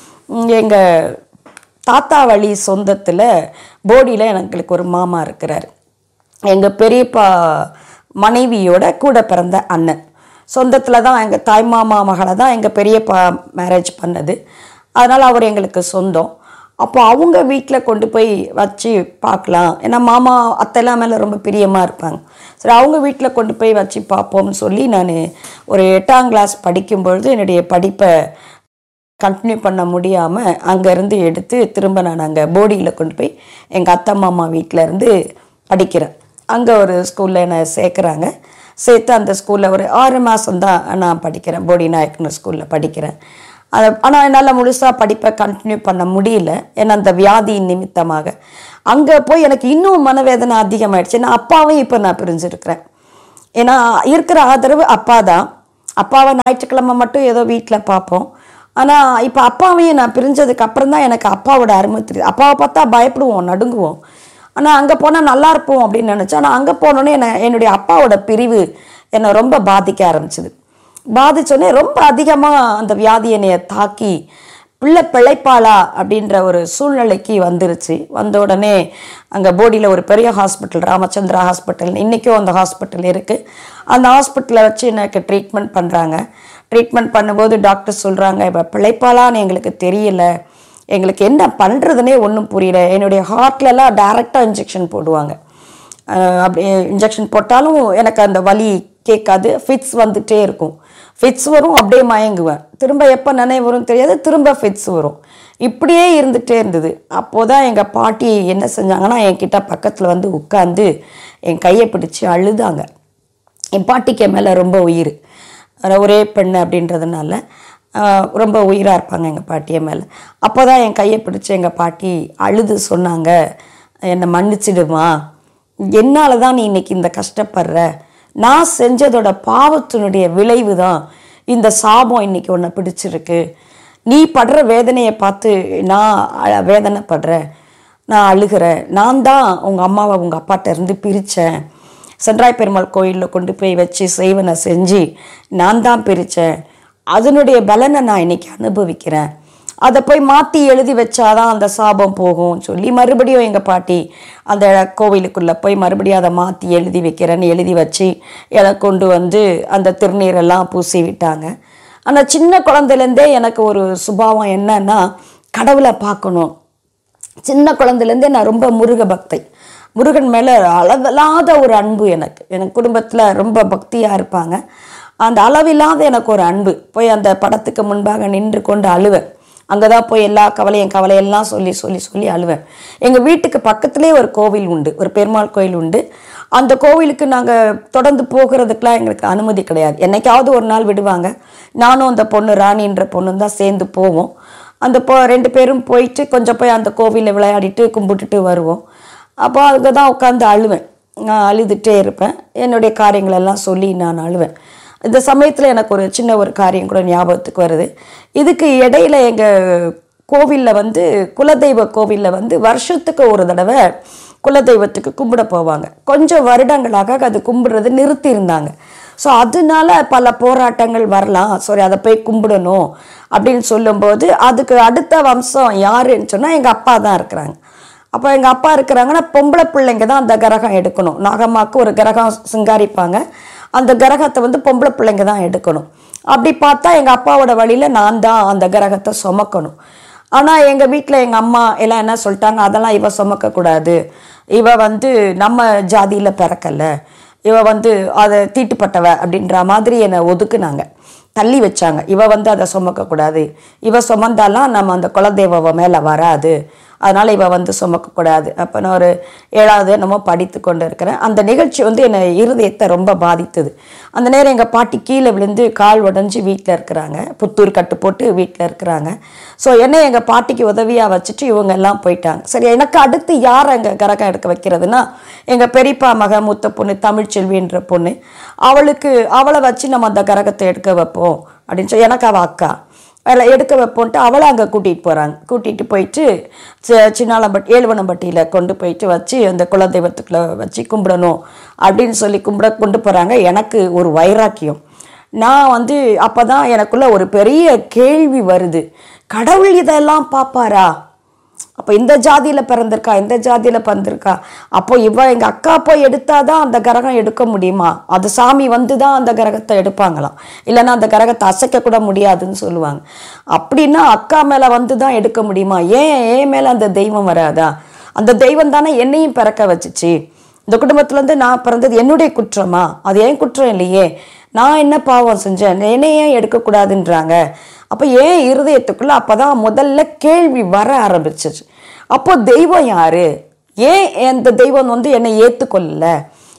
எங்கள் தாத்தா வழி சொந்தத்தில் போடியில் எங்களுக்கு ஒரு மாமா இருக்கிறார் எங்கள் பெரியப்பா மனைவியோட கூட பிறந்த அண்ணன் சொந்தத்தில் தான் எங்கள் தாய்மாமா மகளை தான் எங்கள் பெரியப்பா மேரேஜ் பண்ணது அதனால் அவர் எங்களுக்கு சொந்தம் அப்போ அவங்க வீட்டில் கொண்டு போய் வச்சு பார்க்கலாம் ஏன்னா மாமா அத்தைலாம் மேலே ரொம்ப பிரியமாக இருப்பாங்க சரி அவங்க வீட்டில் கொண்டு போய் வச்சு பார்ப்போம்னு சொல்லி நான் ஒரு எட்டாம் கிளாஸ் படிக்கும்பொழுது என்னுடைய படிப்பை கண்டினியூ பண்ண முடியாமல் அங்கேருந்து எடுத்து திரும்ப நான் அங்கே போடியில் கொண்டு போய் எங்கள் அத்தை மாமா வீட்டில் இருந்து படிக்கிறேன் அங்கே ஒரு ஸ்கூலில் என்னை சேர்க்குறாங்க சேர்த்து அந்த ஸ்கூலில் ஒரு ஆறு மாதம் தான் நான் படிக்கிறேன் போடி நாயக்கனூர் ஸ்கூலில் படிக்கிறேன் அது ஆனால் என்னால் முழுசாக படிப்பை கண்டினியூ பண்ண முடியல ஏன்னா அந்த வியாதியின் நிமித்தமாக அங்கே போய் எனக்கு இன்னும் மனவேதனை அதிகமாயிடுச்சு ஏன்னா அப்பாவையும் இப்போ நான் பிரிஞ்சிருக்கிறேன் ஏன்னா இருக்கிற ஆதரவு அப்பா தான் அப்பாவை ஞாயிற்றுக்கிழமை மட்டும் ஏதோ வீட்டில் பார்ப்போம் ஆனால் இப்போ அப்பாவையும் நான் பிரிஞ்சதுக்கு அப்புறம் தான் எனக்கு அப்பாவோட அருமை தெரியுது அப்பாவை பார்த்தா பயப்படுவோம் நடுங்குவோம் ஆனால் அங்கே போனால் நல்லா இருப்போம் அப்படின்னு நினச்சேன் ஆனால் அங்கே போனோன்னே என்ன என்னுடைய அப்பாவோட பிரிவு என்னை ரொம்ப பாதிக்க ஆரம்பிச்சுது பாதிச்சோடனே ரொம்ப அதிகமாக அந்த வியாதி என்னைய தாக்கி பிள்ளை பிழைப்பாளா அப்படின்ற ஒரு சூழ்நிலைக்கு வந்துருச்சு வந்த உடனே அங்கே போடியில் ஒரு பெரிய ஹாஸ்பிட்டல் ராமச்சந்திரா ஹாஸ்பிட்டல் இன்றைக்கும் அந்த ஹாஸ்பிட்டல் இருக்குது அந்த ஹாஸ்பிட்டலில் வச்சு எனக்கு ட்ரீட்மெண்ட் பண்ணுறாங்க ட்ரீட்மெண்ட் பண்ணும்போது டாக்டர் சொல்கிறாங்க இப்போ பிழைப்பாளான்னு எங்களுக்கு தெரியல எங்களுக்கு என்ன பண்ணுறதுனே ஒன்றும் புரியல என்னுடைய ஹார்ட்லலாம் டைரெக்டாக இன்ஜெக்ஷன் போடுவாங்க அஹ் அப்படி இன்ஜெக்ஷன் போட்டாலும் எனக்கு அந்த வலி கேட்காது ஃபிட்ஸ் வந்துட்டே இருக்கும் ஃபிட்ஸ் வரும் அப்படியே மயங்குவேன் திரும்ப எப்போ நினைவு வரும் தெரியாது திரும்ப ஃபிட்ஸ் வரும் இப்படியே இருந்துகிட்டே இருந்தது அப்போது தான் எங்கள் பாட்டி என்ன செஞ்சாங்கன்னா என்கிட்ட பக்கத்தில் வந்து உட்காந்து என் கையை பிடிச்சி அழுதாங்க என் பாட்டிக்கு என் மேலே ரொம்ப உயிர் அஹ் ஒரே பெண் அப்படின்றதுனால ஆஹ் ரொம்ப உயிராக இருப்பாங்க எங்கள் பாட்டிய மேலே அப்போ தான் என் கையை பிடிச்சி எங்கள் பாட்டி அழுது சொன்னாங்க என்னை மன்னிச்சிடுமா என்னால் தான் நீ இன்னைக்கு இந்த கஷ்டப்படுற நான் செஞ்சதோட பாவத்தினுடைய விளைவு தான் இந்த சாபம் இன்னைக்கு உன்னை பிடிச்சிருக்கு நீ படுற வேதனையை பார்த்து நான் அழ- வேதனைப்படுறேன் நான் அழுகிறேன் நான் தான் உங்கள் அம்மாவை உங்கள் அப்பாட்ட இருந்து பிரித்தேன் சென்றாய் பெருமாள் கோயிலில் கொண்டு போய் வச்சு செய்வனை செஞ்சு நான் தான் பிரித்தேன் அதனுடைய பலனை நான் இன்னைக்கு அனுபவிக்கிறேன் அதை போய் மாற்றி எழுதி வச்சாதான் அந்த சாபம் போகும் சொல்லி மறுபடியும் எங்கள் பாட்டி அந்த கோவிலுக்குள்ளே போய் மறுபடியும் அதை மாற்றி எழுதி வைக்கிறேன்னு எழுதி வச்சு எனக்கு கொண்டு வந்து அந்த திருநீரெல்லாம் பூசி விட்டாங்க ஆனால் சின்ன குழந்தையிலேருந்தே எனக்கு ஒரு சுபாவம் என்னன்னா கடவுளை பார்க்கணும் சின்ன குழந்தையிலேருந்தே நான் ரொம்ப முருக பக்தை முருகன் மேலே அளவில்லாத ஒரு அன்பு எனக்கு எனக்கு குடும்பத்தில் ரொம்ப பக்தியாக இருப்பாங்க அந்த அளவில்லாத எனக்கு ஒரு அன்பு போய் அந்த படத்துக்கு முன்பாக நின்று கொண்டு அழுவேன் அங்கே தான் போய் எல்லா கவலையும் கவலையெல்லாம் சொல்லி சொல்லி சொல்லி அழுவேன் எங்கள் வீட்டுக்கு பக்கத்துலேயே ஒரு கோவில் உண்டு ஒரு பெருமாள் கோயில் உண்டு அந்த கோவிலுக்கு நாங்கள் தொடர்ந்து போகிறதுக்கெலாம் எங்களுக்கு அனுமதி கிடையாது என்னைக்காவது ஒரு நாள் விடுவாங்க நானும் அந்த பொண்ணு ராணின்ற பொண்ணும் தான் சேர்ந்து போவோம் அந்த பொ ரெண்டு பேரும் போயிட்டு கொஞ்சம் போய் அந்த கோவிலில் விளையாடிட்டு கும்பிட்டுட்டு வருவோம் அப்போ அங்கே தான் உட்காந்து அழுவேன் நான் அழுதுகிட்டே இருப்பேன் என்னுடைய காரியங்களெல்லாம் சொல்லி நான் அழுவேன் இந்த சமயத்தில் எனக்கு ஒரு சின்ன ஒரு காரியம் கூட ஞாபகத்துக்கு வருது இதுக்கு இடையில எங்கள் கோவிலில் வந்து குலதெய்வ கோவிலில் வந்து வருஷத்துக்கு ஒரு தடவை குலதெய்வத்துக்கு கும்பிட போவாங்க கொஞ்சம் வருடங்களாக அது கும்பிடுறது நிறுத்தி இருந்தாங்க ஸோ அதனால பல போராட்டங்கள் வரலாம் சாரி அதை போய் கும்பிடணும் அப்படின்னு சொல்லும்போது அதுக்கு அடுத்த வம்சம் யாருன்னு சொன்னால் எங்கள் அப்பா தான் இருக்கிறாங்க அப்போ எங்கள் அப்பா இருக்கிறாங்கன்னா பொம்பளை பிள்ளைங்க தான் அந்த கிரகம் எடுக்கணும் நாகம்மாவுக்கு ஒரு கிரகம் சிங்காரிப்பாங்க அந்த கிரகத்தை வந்து பொம்பளை பிள்ளைங்க தான் எடுக்கணும் அப்படி பார்த்தா எங்கள் அப்பாவோட வழியில் நான் தான் அந்த கிரகத்தை சுமக்கணும் ஆனால் எங்கள் வீட்டில் எங்கள் அம்மா எல்லாம் என்ன சொல்லிட்டாங்க அதெல்லாம் இவ சுமக்கக்கூடாது இவ வந்து நம்ம ஜாதியில் பிறக்கல இவ வந்து அதை தீட்டுப்பட்டவ அப்படின்ற மாதிரி என்னை ஒதுக்குனாங்க தள்ளி வச்சாங்க இவ வந்து அதை சுமக்கக்கூடாது இவ சுமந்தாலாம் நம்ம அந்த குலதெய்வ மேலே வராது அதனால் இவ வந்து சுமக்கக்கூடாது அப்போ நான் ஒரு ஏழாவது என்னமோ படித்து கொண்டு இருக்கிறேன் அந்த நிகழ்ச்சி வந்து என்னை இருதயத்தை ரொம்ப பாதித்தது அந்த நேரம் எங்கள் பாட்டி கீழே விழுந்து கால் உடஞ்சி வீட்டில் இருக்கிறாங்க புத்தூர் கட்டு போட்டு வீட்டில் இருக்கிறாங்க ஸோ என்னை எங்கள் பாட்டிக்கு உதவியாக வச்சுட்டு இவங்க எல்லாம் போயிட்டாங்க சரி எனக்கு அடுத்து யார் அங்கே கரகம் எடுக்க வைக்கிறதுனா எங்கள் பெரியப்பா மக மூத்த பொண்ணு தமிழ்ச்செல்வின்ற பொண்ணு அவளுக்கு அவளை வச்சு நம்ம அந்த கரகத்தை எடுக்க வைப்போம் அப்படின்னு சொல்லி எனக்கு அவள் அக்கா அதில் எடுக்க வைப்போன்ட்டு அவளை அங்கே கூட்டிகிட்டு போகிறாங்க கூட்டிகிட்டு போயிட்டு சி- சின்னாலம்பட்டி ஏழுவனம்பட்டியில் கொண்டு போயிட்டு வச்சு அந்த குலதெய்வத்துக்குள்ள வச்சு கும்பிடணும் அப்படின்னு சொல்லி கும்பிட கொண்டு போகிறாங்க எனக்கு ஒரு வைராக்கியம் நான் வந்து அப்போ தான் எனக்குள்ள ஒரு பெரிய கேள்வி வருது கடவுள் இதெல்லாம் பார்ப்பாரா அப்போ இந்த ஜாதியில் பிறந்திருக்கா இந்த ஜாதியில் பிறந்திருக்கா அப்போ இவ எங்கள் அக்கா போய் எடுத்தாதான் அந்த கிரகம் எடுக்க முடியுமா அது சாமி வந்து தான் அந்த கிரகத்தை எடுப்பாங்களாம் இல்லைன்னா அந்த கிரகத்தை அசைக்க கூட முடியாதுன்னு சொல்லுவாங்க அப்படின்னா அக்கா மேலே வந்து தான் எடுக்க முடியுமா ஏன் ஏன் மேலே அந்த தெய்வம் வராதா அந்த தெய்வம் தானே என்னையும் பிறக்க வச்சுச்சு இந்த குடும்பத்துலேருந்து நான் பிறந்தது என்னுடைய குற்றமா அது ஏன் குற்றம் இல்லையே நான் என்ன பாவம் செஞ்சேன் என்னை ஏன் எடுக்கக்கூடாதுன்றாங்க அப்போ ஏன் இருதயத்துக்குள்ள அப்பதான் முதல்ல கேள்வி வர ஆரம்பிச்சிச்சு அப்போ தெய்வம் யாரு ஏன் அந்த தெய்வம் வந்து என்னை ஏற்றுக்கொள்ளல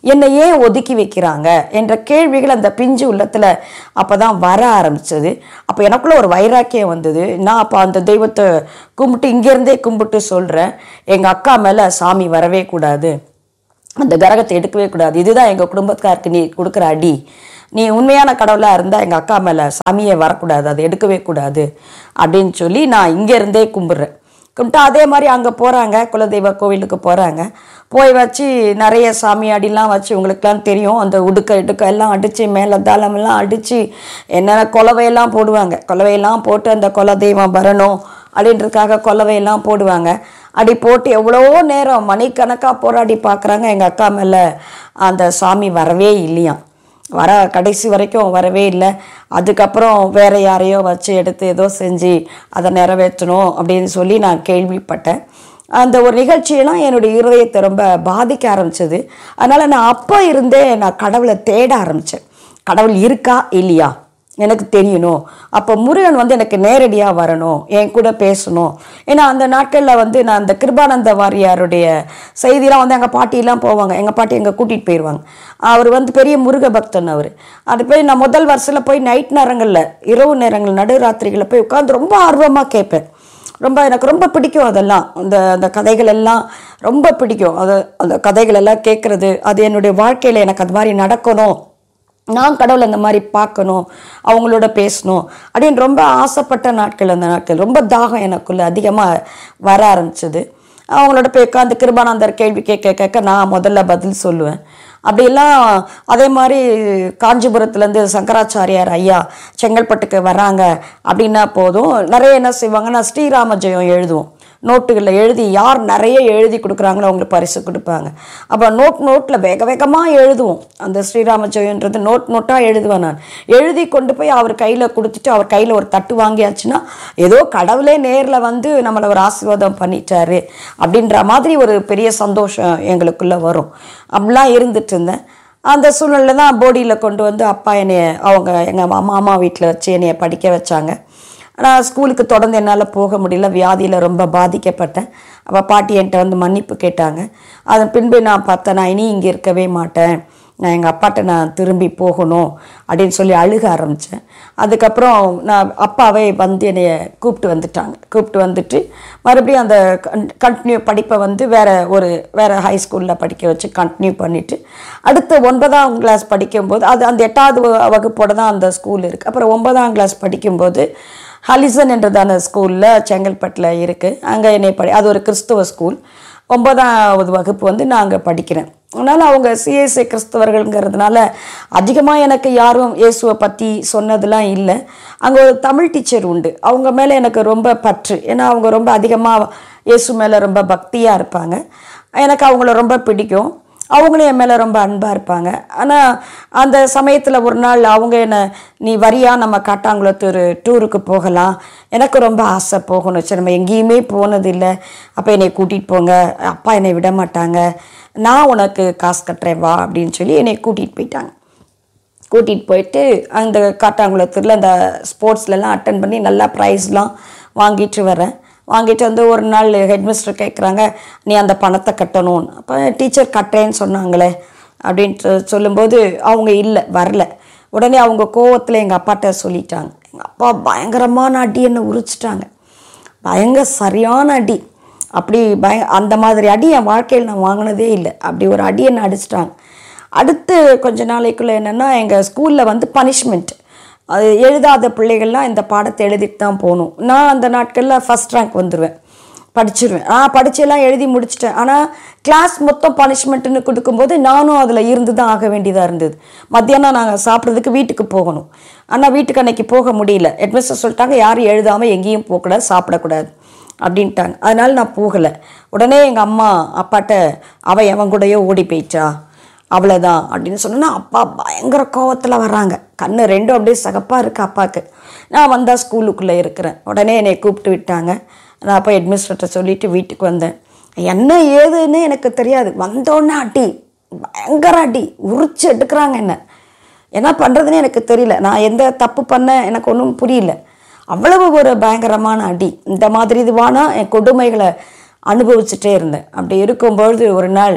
என்னை ஏன் ஒதுக்கி வைக்கிறாங்க என்ற கேள்விகள் அந்த பிஞ்சு உள்ளத்தில் அப்போ தான் வர ஆரம்பிச்சது அப்போ எனக்குள்ள ஒரு வைராக்கியம் வந்தது நான் அப்போ அந்த தெய்வத்தை கும்பிட்டு இங்கேருந்தே கும்பிட்டு சொல்கிறேன் எங்கள் அக்கா மேலே சாமி வரவே கூடாது அந்த கரகத்தை எடுக்கவே கூடாது இதுதான் எங்கள் குடும்பத்துக்காருக்கு நீ கொடுக்குற அடி நீ உண்மையான கடவுளாக இருந்தால் எங்கள் அக்கா மேலே சாமியே வரக்கூடாது அதை எடுக்கவே கூடாது அப்படின்னு சொல்லி நான் இங்கேருந்தே கும்பிட்றேன் கும்பிட்டு அதே மாதிரி அங்கே போகிறாங்க குலதெய்வ கோவிலுக்கு போகிறாங்க போய் வச்சு நிறைய சாமி அடிலாம் வச்சு உங்களுக்குலாம் தெரியும் அந்த உடுக்க இடுக்க எல்லாம் அடித்து மேலே தாளமெல்லாம் அடித்து என்னென்ன கொலவையெல்லாம் போடுவாங்க கொலவையெல்லாம் போட்டு அந்த குலதெய்வம் வரணும் அப்படின்றதுக்காக கொலவையெல்லாம் போடுவாங்க அடி போட்டு எவ்வளோ நேரம் மணிக்கணக்காக போராடி பார்க்குறாங்க எங்கள் அக்கா மேலே அந்த சாமி வரவே இல்லையாம் வர கடைசி வரைக்கும் வரவே இல்லை அதுக்கப்புறம் வேற யாரையோ வச்சு எடுத்து ஏதோ செஞ்சு அதை நிறைவேற்றணும் அப்படின்னு சொல்லி நான் கேள்விப்பட்டேன் அந்த ஒரு நிகழ்ச்சியெல்லாம் என்னுடைய இருதயத்தை ரொம்ப பாதிக்க ஆரம்பிச்சது அதனால் நான் அப்போ இருந்தே நான் கடவுளை தேட ஆரம்பித்தேன் கடவுள் இருக்கா இல்லையா எனக்கு தெரியணும் அப்போ முருகன் வந்து எனக்கு நேரடியாக வரணும் என் கூட பேசணும் ஏன்னா அந்த நாட்களில் வந்து நான் அந்த கிருபானந்த வாரியாருடைய செய்திலாம் வந்து எங்கள் பாட்டிலாம் போவாங்க எங்கள் பாட்டி எங்கே கூட்டிகிட்டு போயிடுவாங்க அவர் வந்து பெரிய முருக பக்தன் அவர் அது போய் நான் முதல் வருஷத்தில் போய் நைட் நேரங்களில் இரவு நேரங்கள் நடுராத்திரிகளில் போய் உட்காந்து ரொம்ப ஆர்வமாக கேட்பேன் ரொம்ப எனக்கு ரொம்ப பிடிக்கும் அதெல்லாம் அந்த அந்த கதைகள் எல்லாம் ரொம்ப பிடிக்கும் அது அந்த கதைகள் எல்லாம் கேட்குறது அது என்னுடைய வாழ்க்கையில் எனக்கு அது மாதிரி நடக்கணும் நான் கடவுளை அந்த மாதிரி பார்க்கணும் அவங்களோட பேசணும் அப்படின்னு ரொம்ப ஆசைப்பட்ட நாட்கள் அந்த நாட்கள் ரொம்ப தாகம் எனக்குள்ள அதிகமாக வர ஆரம்பிச்சது அவங்களோட போய் உட்காந்து கிருபானந்தர் கேள்வி கேட்க கேட்க நான் முதல்ல பதில் சொல்லுவேன் அப்படிலாம் அதே மாதிரி காஞ்சிபுரத்துலேருந்து சங்கராச்சாரியார் ஐயா செங்கல்பட்டுக்கு வராங்க அப்படின்னா போதும் நிறைய என்ன செய்வாங்கன்னா ஸ்ரீராம ஜெயம் எழுதுவோம் நோட்டுகளில் எழுதி யார் நிறைய எழுதி கொடுக்குறாங்களோ அவங்களுக்கு பரிசு கொடுப்பாங்க அப்போ நோட் நோட்டில் வேக வேகமாக எழுதுவோம் அந்த ஸ்ரீராம ஜெயன்றது நோட் நோட்டாக எழுதுவேன் நான் எழுதி கொண்டு போய் அவர் கையில் கொடுத்துட்டு அவர் கையில் ஒரு தட்டு வாங்கியாச்சுன்னா ஏதோ கடவுளே நேரில் வந்து நம்மளை ஒரு ஆசீர்வாதம் பண்ணிட்டாரு அப்படின்ற மாதிரி ஒரு பெரிய சந்தோஷம் எங்களுக்குள்ளே வரும் அப்படிலாம் இருந்துட்டு இருந்தேன் அந்த சூழ்நிலை தான் போடியில் கொண்டு வந்து அப்பா என்னைய அவங்க எங்கள் மாமா வீட்டில் வச்சு என்னைய படிக்க வச்சாங்க நான் ஸ்கூலுக்கு தொடர்ந்து என்னால் போக முடியல வியாதியில் ரொம்ப பாதிக்கப்பட்டேன் அப்போ பாட்டி என்கிட்ட வந்து மன்னிப்பு கேட்டாங்க அதன் பின்பு நான் பார்த்தேன் நான் இனி இங்கே இருக்கவே மாட்டேன் நான் எங்கள் அப்பாட்ட நான் திரும்பி போகணும் அப்படின்னு சொல்லி அழுக ஆரம்பித்தேன் அதுக்கப்புறம் நான் அப்பாவே வந்து என்னைய கூப்பிட்டு வந்துட்டாங்க கூப்பிட்டு வந்துட்டு மறுபடியும் அந்த கண்டினியூ படிப்பை வந்து வேற ஒரு வேற ஹை ஸ்கூலில் படிக்க வச்சு கண்டினியூ பண்ணிவிட்டு அடுத்து ஒன்பதாம் கிளாஸ் படிக்கும்போது அது அந்த எட்டாவது வ- வகுப்போட தான் அந்த ஸ்கூல் இருக்குது அப்புறம் ஒன்பதாம் கிளாஸ் படிக்கும்போது ஹலிசன் என்றதான ஸ்கூலில் செங்கல்பட்டில் இருக்குது அங்கே என்னை படி அது ஒரு கிறிஸ்துவ ஸ்கூல் ஒன்பதாவது வகுப்பு வந்து நான் அங்கே படிக்கிறேன் அதனால் அவங்க சிஎஸ்ஐ கிறிஸ்தவர்கள்ங்கிறதுனால அதிகமாக எனக்கு யாரும் இயேசுவை பற்றி சொன்னதெல்லாம் இல்லை அங்கே ஒரு தமிழ் டீச்சர் உண்டு அவங்க மேலே எனக்கு ரொம்ப பற்று ஏன்னா அவங்க ரொம்ப அதிகமாக இயேசு மேலே ரொம்ப பக்தியாக இருப்பாங்க எனக்கு அவங்கள ரொம்ப பிடிக்கும் அவங்களும் என் மேலே ரொம்ப அன்பாக இருப்பாங்க ஆனால் அந்த சமயத்தில் ஒரு நாள் அவங்க என்ன நீ வரியா நம்ம காட்டாங்குளத்தூர் டூருக்கு போகலாம் எனக்கு ரொம்ப ஆசை போகணும் சரி நம்ம எங்கேயுமே போனதில்லை அப்போ என்னை கூட்டிகிட்டு போங்க அப்பா என்னை விட மாட்டாங்க நான் உனக்கு காசு கட்டுறேன் வா அப்படின்னு சொல்லி என்னை கூட்டிகிட்டு போயிட்டாங்க கூட்டிகிட்டு போயிட்டு அந்த காட்டாங்குளத்தூரில் அந்த ஸ்போர்ட்ஸ்லலாம் அட்டன் பண்ணி நல்லா ப்ரைஸ்லாம் வாங்கிட்டு வரேன் வாங்கிட்டு வந்து ஒரு நாள் ஹெட்மிஸ்டர் கேட்குறாங்க நீ அந்த பணத்தை கட்டணும் அப்போ டீச்சர் கட்டுறேன்னு சொன்னாங்களே அப்படின்ட்டு சொல்லும்போது அவங்க இல்லை வரல உடனே அவங்க கோவத்தில் எங்கள் அப்பாட்ட சொல்லிட்டாங்க எங்கள் அப்பா பயங்கரமான அடி என்னை உரிச்சிட்டாங்க பயங்கர சரியான அடி அப்படி பய அந்த மாதிரி அடி என் வாழ்க்கையில் நான் வாங்கினதே இல்லை அப்படி ஒரு அடி என்னை அடிச்சிட்டாங்க அடுத்து கொஞ்ச நாளைக்குள்ளே என்னென்னா எங்கள் ஸ்கூலில் வந்து பனிஷ்மெண்ட் அது எழுதாத பிள்ளைகள்லாம் இந்த பாடத்தை எழுதிட்டு தான் போகணும் நான் அந்த நாட்களில் ஃபஸ்ட் ரேங்க் வந்துடுவேன் படிச்சிருவேன் நான் படிச்செல்லாம் எழுதி முடிச்சிட்டேன் ஆனால் கிளாஸ் மொத்தம் பனிஷ்மெண்ட்டுன்னு கொடுக்கும்போது நானும் அதில் இருந்து தான் ஆக வேண்டியதாக இருந்தது மத்தியானம் நாங்கள் சாப்பிட்றதுக்கு வீட்டுக்கு போகணும் ஆனால் வீட்டுக்கு அன்னைக்கு போக முடியல ஹெட்மிஸ்டர் சொல்லிட்டாங்க யாரும் எழுதாமல் எங்கேயும் போகக்கூடாது சாப்பிடக்கூடாது அப்படின்ட்டாங்க அதனால நான் போகலை உடனே எங்கள் அம்மா அப்பாட்ட அவ எவன் கூடயோ ஓடி போயிட்டா அவ்வளோதான் அப்படின்னு சொன்னோன்னா அப்பா பயங்கர கோவத்தில் வர்றாங்க கண்ணு ரெண்டும் அப்படியே சகப்பாக இருக்கு அப்பாவுக்கு நான் வந்தால் ஸ்கூலுக்குள்ளே இருக்கிறேன் உடனே என்னை கூப்பிட்டு விட்டாங்க நான் அப்போ ஹெட்மிஸ்டர்கிட்ட சொல்லிட்டு வீட்டுக்கு வந்தேன் என்ன ஏதுன்னு எனக்கு தெரியாது வந்தோடனே அடி பயங்கர அடி உரிச்சு எடுக்கிறாங்க என்ன என்ன பண்ணுறதுன்னு எனக்கு தெரியல நான் எந்த தப்பு பண்ணேன் எனக்கு ஒன்றும் புரியல அவ்வளவு ஒரு பயங்கரமான அடி இந்த மாதிரி இதுவானா என் கொடுமைகளை அனுபவிச்சுட்டே இருந்தேன் அப்படி இருக்கும்பொழுது ஒரு நாள்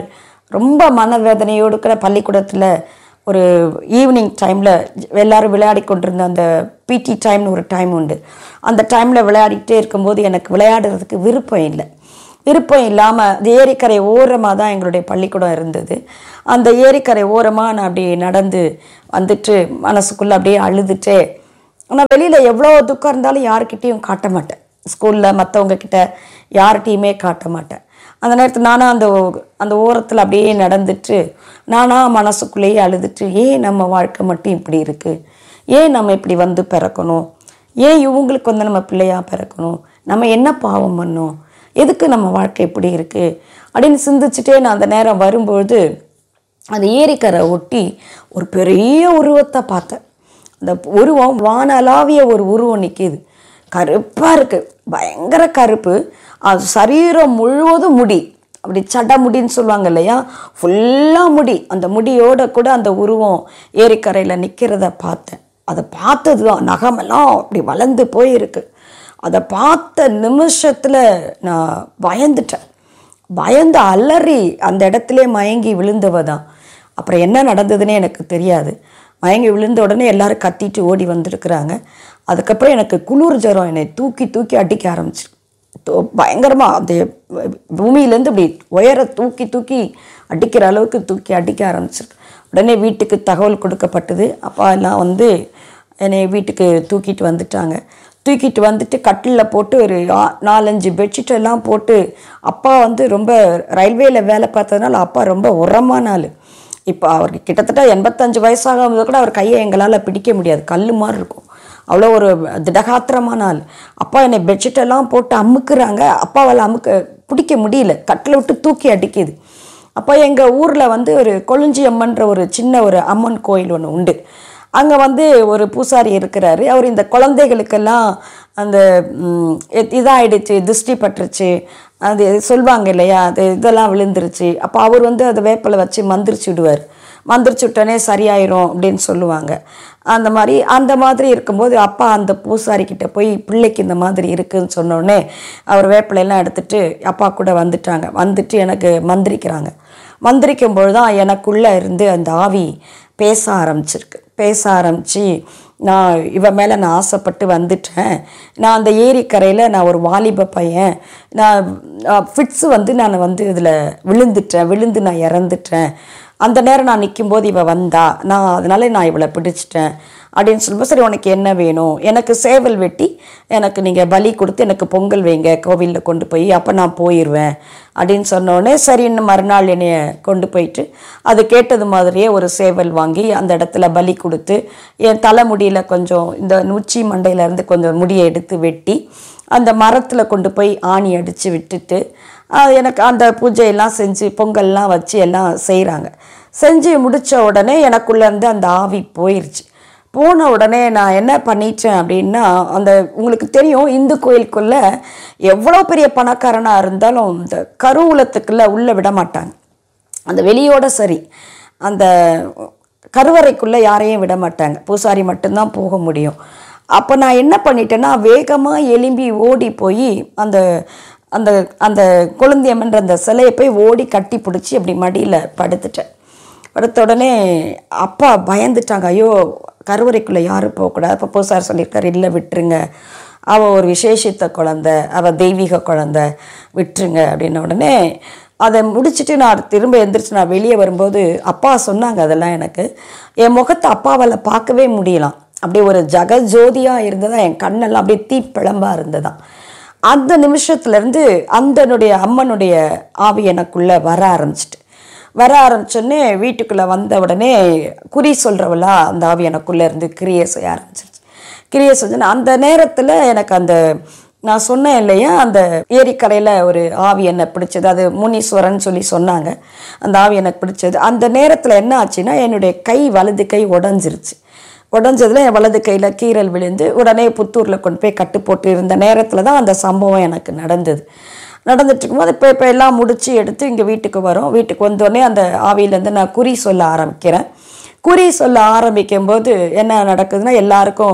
ரொம்ப மனவேதனையோடு கூட பள்ளிக்கூடத்தில் ஒரு ஈவினிங் டைமில் எல்லாரும் விளையாடி கொண்டிருந்த அந்த பிடி டைம்னு ஒரு டைம் உண்டு அந்த டைமில் விளையாடிக்கிட்டே இருக்கும்போது எனக்கு விளையாடுறதுக்கு விருப்பம் இல்லை விருப்பம் இல்லாமல் அந்த ஏரிக்கரை ஓரமாக தான் எங்களுடைய பள்ளிக்கூடம் இருந்தது அந்த ஏரிக்கரை ஓரமாக நான் அப்படியே நடந்து வந்துட்டு மனசுக்குள்ளே அப்படியே அழுதுட்டே ஆனால் வெளியில் எவ்வளோ துக்கம் இருந்தாலும் யாருக்கிட்டேயும் காட்ட மாட்டேன் ஸ்கூலில் மற்றவங்க கிட்ட யார்கிட்டையுமே காட்ட மாட்டேன் அந்த நேரத்தில் நானும் அந்த ஓ- அந்த ஓரத்தில் அப்படியே நடந்துட்டு நானா மனசுக்குள்ளேயே அழுதுட்டு ஏன் நம்ம வாழ்க்கை மட்டும் இப்படி இருக்குது ஏன் நம்ம இப்படி வந்து பிறக்கணும் ஏன் இவங்களுக்கு வந்து நம்ம பிள்ளையாக பிறக்கணும் நம்ம என்ன பாவம் பண்ணோம் எதுக்கு நம்ம வாழ்க்கை இப்படி இருக்குது அப்படின்னு சிந்திச்சுட்டே நான் அந்த நேரம் வரும்பொழுது அந்த ஏரிக்கரை ஒட்டி ஒரு பெரிய உருவத்தை பார்த்தேன் அந்த உருவம் வானளாவிய ஒரு உருவம் நிற்கிது கருப்பாக இருக்குது பயங்கர கருப்பு அது சரீரம் முழுவதும் முடி அப்படி சட முடின்னு சொல்லுவாங்க இல்லையா ஃபுல்லாக முடி அந்த முடியோட கூட அந்த உருவம் ஏரிக்கரையில் நிற்கிறத பார்த்தேன் அதை பார்த்தது தான் நகமெல்லாம் அப்படி வளர்ந்து போயிருக்கு அதை பார்த்த நிமிஷத்தில் நான் பயந்துட்டேன் பயந்து அலறி அந்த இடத்துல மயங்கி விழுந்தவ தான் அப்புறம் என்ன நடந்ததுன்னே எனக்கு தெரியாது மயங்கி விழுந்த உடனே எல்லாரும் கத்திட்டு ஓடி வந்திருக்கிறாங்க அதுக்கப்புறம் எனக்கு குளிர் ஜுரம் என்னை தூக்கி தூக்கி அடிக்க ஆரம்பிச்சிரு பயங்கரமாக அந்த பூமியிலேருந்து இப்படி உயர தூக்கி தூக்கி அடிக்கிற அளவுக்கு தூக்கி அடிக்க ஆரம்பிச்சிருக்கு உடனே வீட்டுக்கு தகவல் கொடுக்கப்பட்டது அப்பா எல்லாம் வந்து என்னை வீட்டுக்கு தூக்கிட்டு வந்துட்டாங்க தூக்கிட்டு வந்துட்டு கட்டிலில் போட்டு ஒரு ஆ- நாலஞ்சு பெட்ஷீட் எல்லாம் போட்டு அப்பா வந்து ரொம்ப ரயில்வேல வேலை பார்த்ததுனால அப்பா ரொம்ப உரமான ஆள் இப்போ அவருக்கு கிட்டத்தட்ட எண்பத்தஞ்சு வயசாகும் போது கூட அவர் கையை எங்களால் பிடிக்க முடியாது கல் மாதிரி இருக்கும் அவ்வளோ ஒரு திடகாத்திரமான ஆள் அப்பா என்னை பெட்ஷீட் எல்லாம் போட்டு அமுக்குறாங்க அப்பாவால் அமுக்க பிடிக்க முடியல கட்டில் விட்டு தூக்கி அடிக்குது அப்போ எங்கள் ஊரில் வந்து ஒரு கொழுஞ்சி அம்மன்ற ஒரு சின்ன ஒரு அம்மன் கோயில் ஒன்று உண்டு அங்கே வந்து ஒரு பூசாரி இருக்கிறாரு அவர் இந்த குழந்தைகளுக்கெல்லாம் அந்த ம், இ- இதாயிடுச்சு திருஷ்டி பட்டுருச்சு அது சொல்லுவாங்க இல்லையா அது இதெல்லாம் விழுந்துருச்சு அப்போ அவர் வந்து அதை வேப்பிலை வச்சு மந்திரிச்சு விடுவார் மந்திரிச்சு விட்டோன்னே சரியாயிரும் அப்படின்னு சொல்லுவாங்க அந்த மாதிரி அந்த மாதிரி இருக்கும்போது அப்பா அந்த பூசாரி கிட்ட போய் பிள்ளைக்கு இந்த மாதிரி இருக்குன்னு சொன்னோடனே அவர் வேப்பிலையெல்லாம் எடுத்துட்டு அப்பா கூட வந்துட்டாங்க வந்துட்டு எனக்கு மந்திரிக்கிறாங்க மந்திரிக்கும் பொழுது தான் எனக்குள்ளே இருந்து அந்த ஆவி பேச ஆரம்பிச்சிருக்கு பேச ஆரம்பித்து நான் இவ மேலே நான் ஆசைப்பட்டு வந்துட்டேன் நான் அந்த ஏரிக்கரையில் நான் ஒரு வாலிப பையன் நான் ஃபிட்ஸு வந்து நான் வந்து இதில் விழுந்துட்டேன் விழுந்து நான் இறந்துட்டேன் அந்த நேரம் நான் நிற்கும்போது இவ வந்தா நான் அதனால நான் இவளை பிடிச்சிட்டேன் அப்படின்னு சொல்லும்போது சரி உனக்கு என்ன வேணும் எனக்கு சேவல் வெட்டி எனக்கு நீங்கள் பலி கொடுத்து எனக்கு பொங்கல் வைங்க கோவிலில் கொண்டு போய் அப்போ நான் போயிடுவேன் அப்படின்னு சொன்னோடனே சரின்னு மறுநாள் என்னைய கொண்டு போயிட்டு அது கேட்டது மாதிரியே ஒரு சேவல் வாங்கி அந்த இடத்துல பலி கொடுத்து என் தலைமுடியில் கொஞ்சம் இந்த உச்சி மண்டையிலேருந்து கொஞ்சம் முடியை எடுத்து வெட்டி அந்த மரத்தில் கொண்டு போய் ஆணி அடித்து விட்டுட்டு அது எனக்கு அந்த பூஜையெல்லாம் செஞ்சு பொங்கல்லாம் வச்சு எல்லாம் செய்கிறாங்க செஞ்சு முடித்த உடனே எனக்குள்ளேருந்து அந்த ஆவி போயிடுச்சு போன உடனே நான் என்ன பண்ணிட்டேன் அப்படின்னா அந்த உங்களுக்கு தெரியும் இந்து கோயிலுக்குள்ளே எவ்வளோ பெரிய பணக்காரனாக இருந்தாலும் இந்த கருவூலத்துக்குள்ளே உள்ளே விட மாட்டாங்க அந்த வெளியோட சரி அந்த கருவறைக்குள்ளே யாரையும் விட மாட்டாங்க பூசாரி மட்டும்தான் போக முடியும் அப்போ நான் என்ன பண்ணிட்டேன்னா வேகமாக எலும்பி ஓடி போய் அந்த அந்த அந்த குழந்தையம்மன்ற அந்த சிலையை போய் ஓடி கட்டி பிடிச்சி அப்படி மடியில் படுத்துட்டேன் படுத்த உடனே அப்பா பயந்துட்டாங்க ஐயோ கருவறைக்குள்ளே யாரும் போகக்கூடாது அப்போ பூசார் சொல்லியிருக்காரு இல்லை விட்டுருங்க அவள் ஒரு விசேஷித்த குழந்தை அவள் தெய்வீக குழந்தை விட்டுருங்க அப்படின்ன உடனே அதை முடிச்சுட்டு நான் திரும்ப எந்திரிச்சு நான் வெளியே வரும்போது அப்பா சொன்னாங்க அதெல்லாம் எனக்கு என் முகத்தை அப்பாவால் பார்க்கவே முடியலாம் அப்படியே ஒரு ஜெகஜோதியாக இருந்ததா என் கண்ணெல்லாம் அப்படியே தீப்பிழம்பா இருந்ததாம் அந்த நிமிஷத்துலேருந்து அந்தனுடைய அம்மனுடைய ஆவி எனக்குள்ளே வர ஆரம்பிச்சிட்டு வர ஆரம்பிச்சோடனே வீட்டுக்குள்ளே வந்த உடனே குறி சொல்கிறவளா அந்த ஆவி எனக்குள்ளே இருந்து கிரியை செய்ய ஆரம்பிச்சிருச்சு கிரியை செஞ்சோன்னா அந்த நேரத்தில் எனக்கு அந்த நான் சொன்னேன் இல்லையா அந்த ஏரிக்கரையில் ஒரு ஆவி என்னை பிடிச்சது அது முனீஸ்வரன் சொல்லி சொன்னாங்க அந்த ஆவி எனக்கு பிடிச்சது அந்த நேரத்தில் என்ன ஆச்சுன்னா என்னுடைய கை வலது கை உடஞ்சிருச்சு உடஞ்சதுல என் வலது கையில் கீறல் விழுந்து உடனே புத்தூரில் கொண்டு போய் கட்டு போட்டு இருந்த நேரத்தில் தான் அந்த சம்பவம் எனக்கு நடந்தது நடந்துட்டு இருக்கும்போது இப்போ இப்போ எல்லாம் முடிச்சு எடுத்து இங்கே வீட்டுக்கு வரோம் வீட்டுக்கு வந்தோடனே அந்த ஆவியிலேருந்து நான் குறி சொல்ல ஆரம்பிக்கிறேன் குறி சொல்ல ஆரம்பிக்கும் போது என்ன நடக்குதுன்னா எல்லாருக்கும்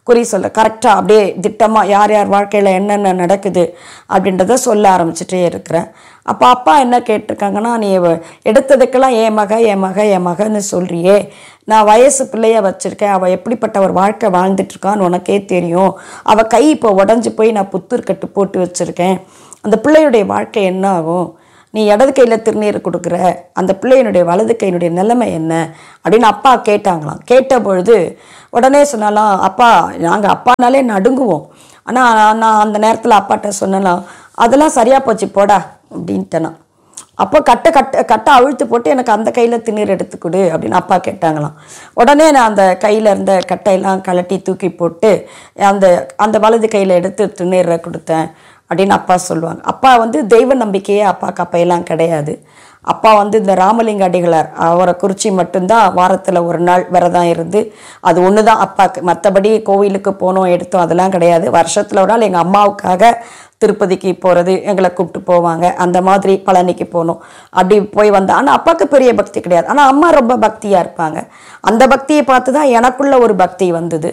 குறி சொல்ல கரெக்டாக அப்படியே திட்டமாக யார் யார் வாழ்க்கையில் என்னென்ன நடக்குது அப்படின்றத சொல்ல ஆரம்பிச்சிட்டே இருக்கிறேன் அப்போ அப்பா என்ன கேட்டிருக்காங்கன்னா நீ இவ- எடுத்ததுக்கெல்லாம் என் மக என் மக என் மகன்னு சொல்றியே நான் வயசு பிள்ளைய வச்சுருக்கேன் அவள் எப்படிப்பட்ட ஒரு வாழ்க்கை வாழ்ந்துட்டுருக்கான்னு உனக்கே தெரியும் அவள் கை இப்போ உடஞ்சி போய் நான் புத்தூர் கட்டு போட்டு வச்சுருக்கேன் அந்த பிள்ளையுடைய வாழ்க்கை என்ன ஆகும் நீ இடது கையில் திருநீர் கொடுக்குற அந்த பிள்ளையினுடைய வலது கையினுடைய நிலைமை என்ன அப்படின்னு அப்பா கேட்டாங்களாம் கேட்ட பொழுது உடனே சொன்னாலாம் அப்பா நாங்கள் அப்பானாலே நடுங்குவோம் ஆனால் நான் அந்த நேரத்தில் அப்பாட்ட சொன்னலாம் அதெல்லாம் சரியாக போச்சு போடா அப்படின்ட்டேனா அப்போ கட்டை கட்ட கட்டை அழுத்து போட்டு எனக்கு அந்த கையில் திண்ணீர் எடுத்து கொடு அப்படின்னு அப்பா கேட்டாங்களாம் உடனே நான் அந்த கையில் இருந்த கட்டையெல்லாம் கழட்டி தூக்கி போட்டு அந்த அந்த வலது கையில் எடுத்து திண்ணீரை கொடுத்தேன் அப்படின்னு அப்பா சொல்லுவாங்க அப்பா வந்து தெய்வ நம்பிக்கையே அப்பாவுக்கு அப்பையெல்லாம் கிடையாது அப்பா வந்து இந்த ராமலிங்க அடிகளார் அவரை குறிச்சி மட்டும்தான் வாரத்தில் ஒரு நாள் விரதம் இருந்து அது ஒன்று தான் அப்பாவுக்கு மற்றபடி கோவிலுக்கு போனோம் எடுத்தோம் அதெல்லாம் கிடையாது வருஷத்தில் ஒரு நாள் எங்கள் அம்மாவுக்காக திருப்பதிக்கு போகிறது எங்களை கூப்பிட்டு போவாங்க அந்த மாதிரி பழனிக்கு போகணும் அப்படி போய் வந்தா ஆனால் அப்பாவுக்கு பெரிய பக்தி கிடையாது ஆனால் அம்மா ரொம்ப பக்தியாக இருப்பாங்க அந்த பக்தியை பார்த்து தான் எனக்குள்ள ஒரு பக்தி வந்தது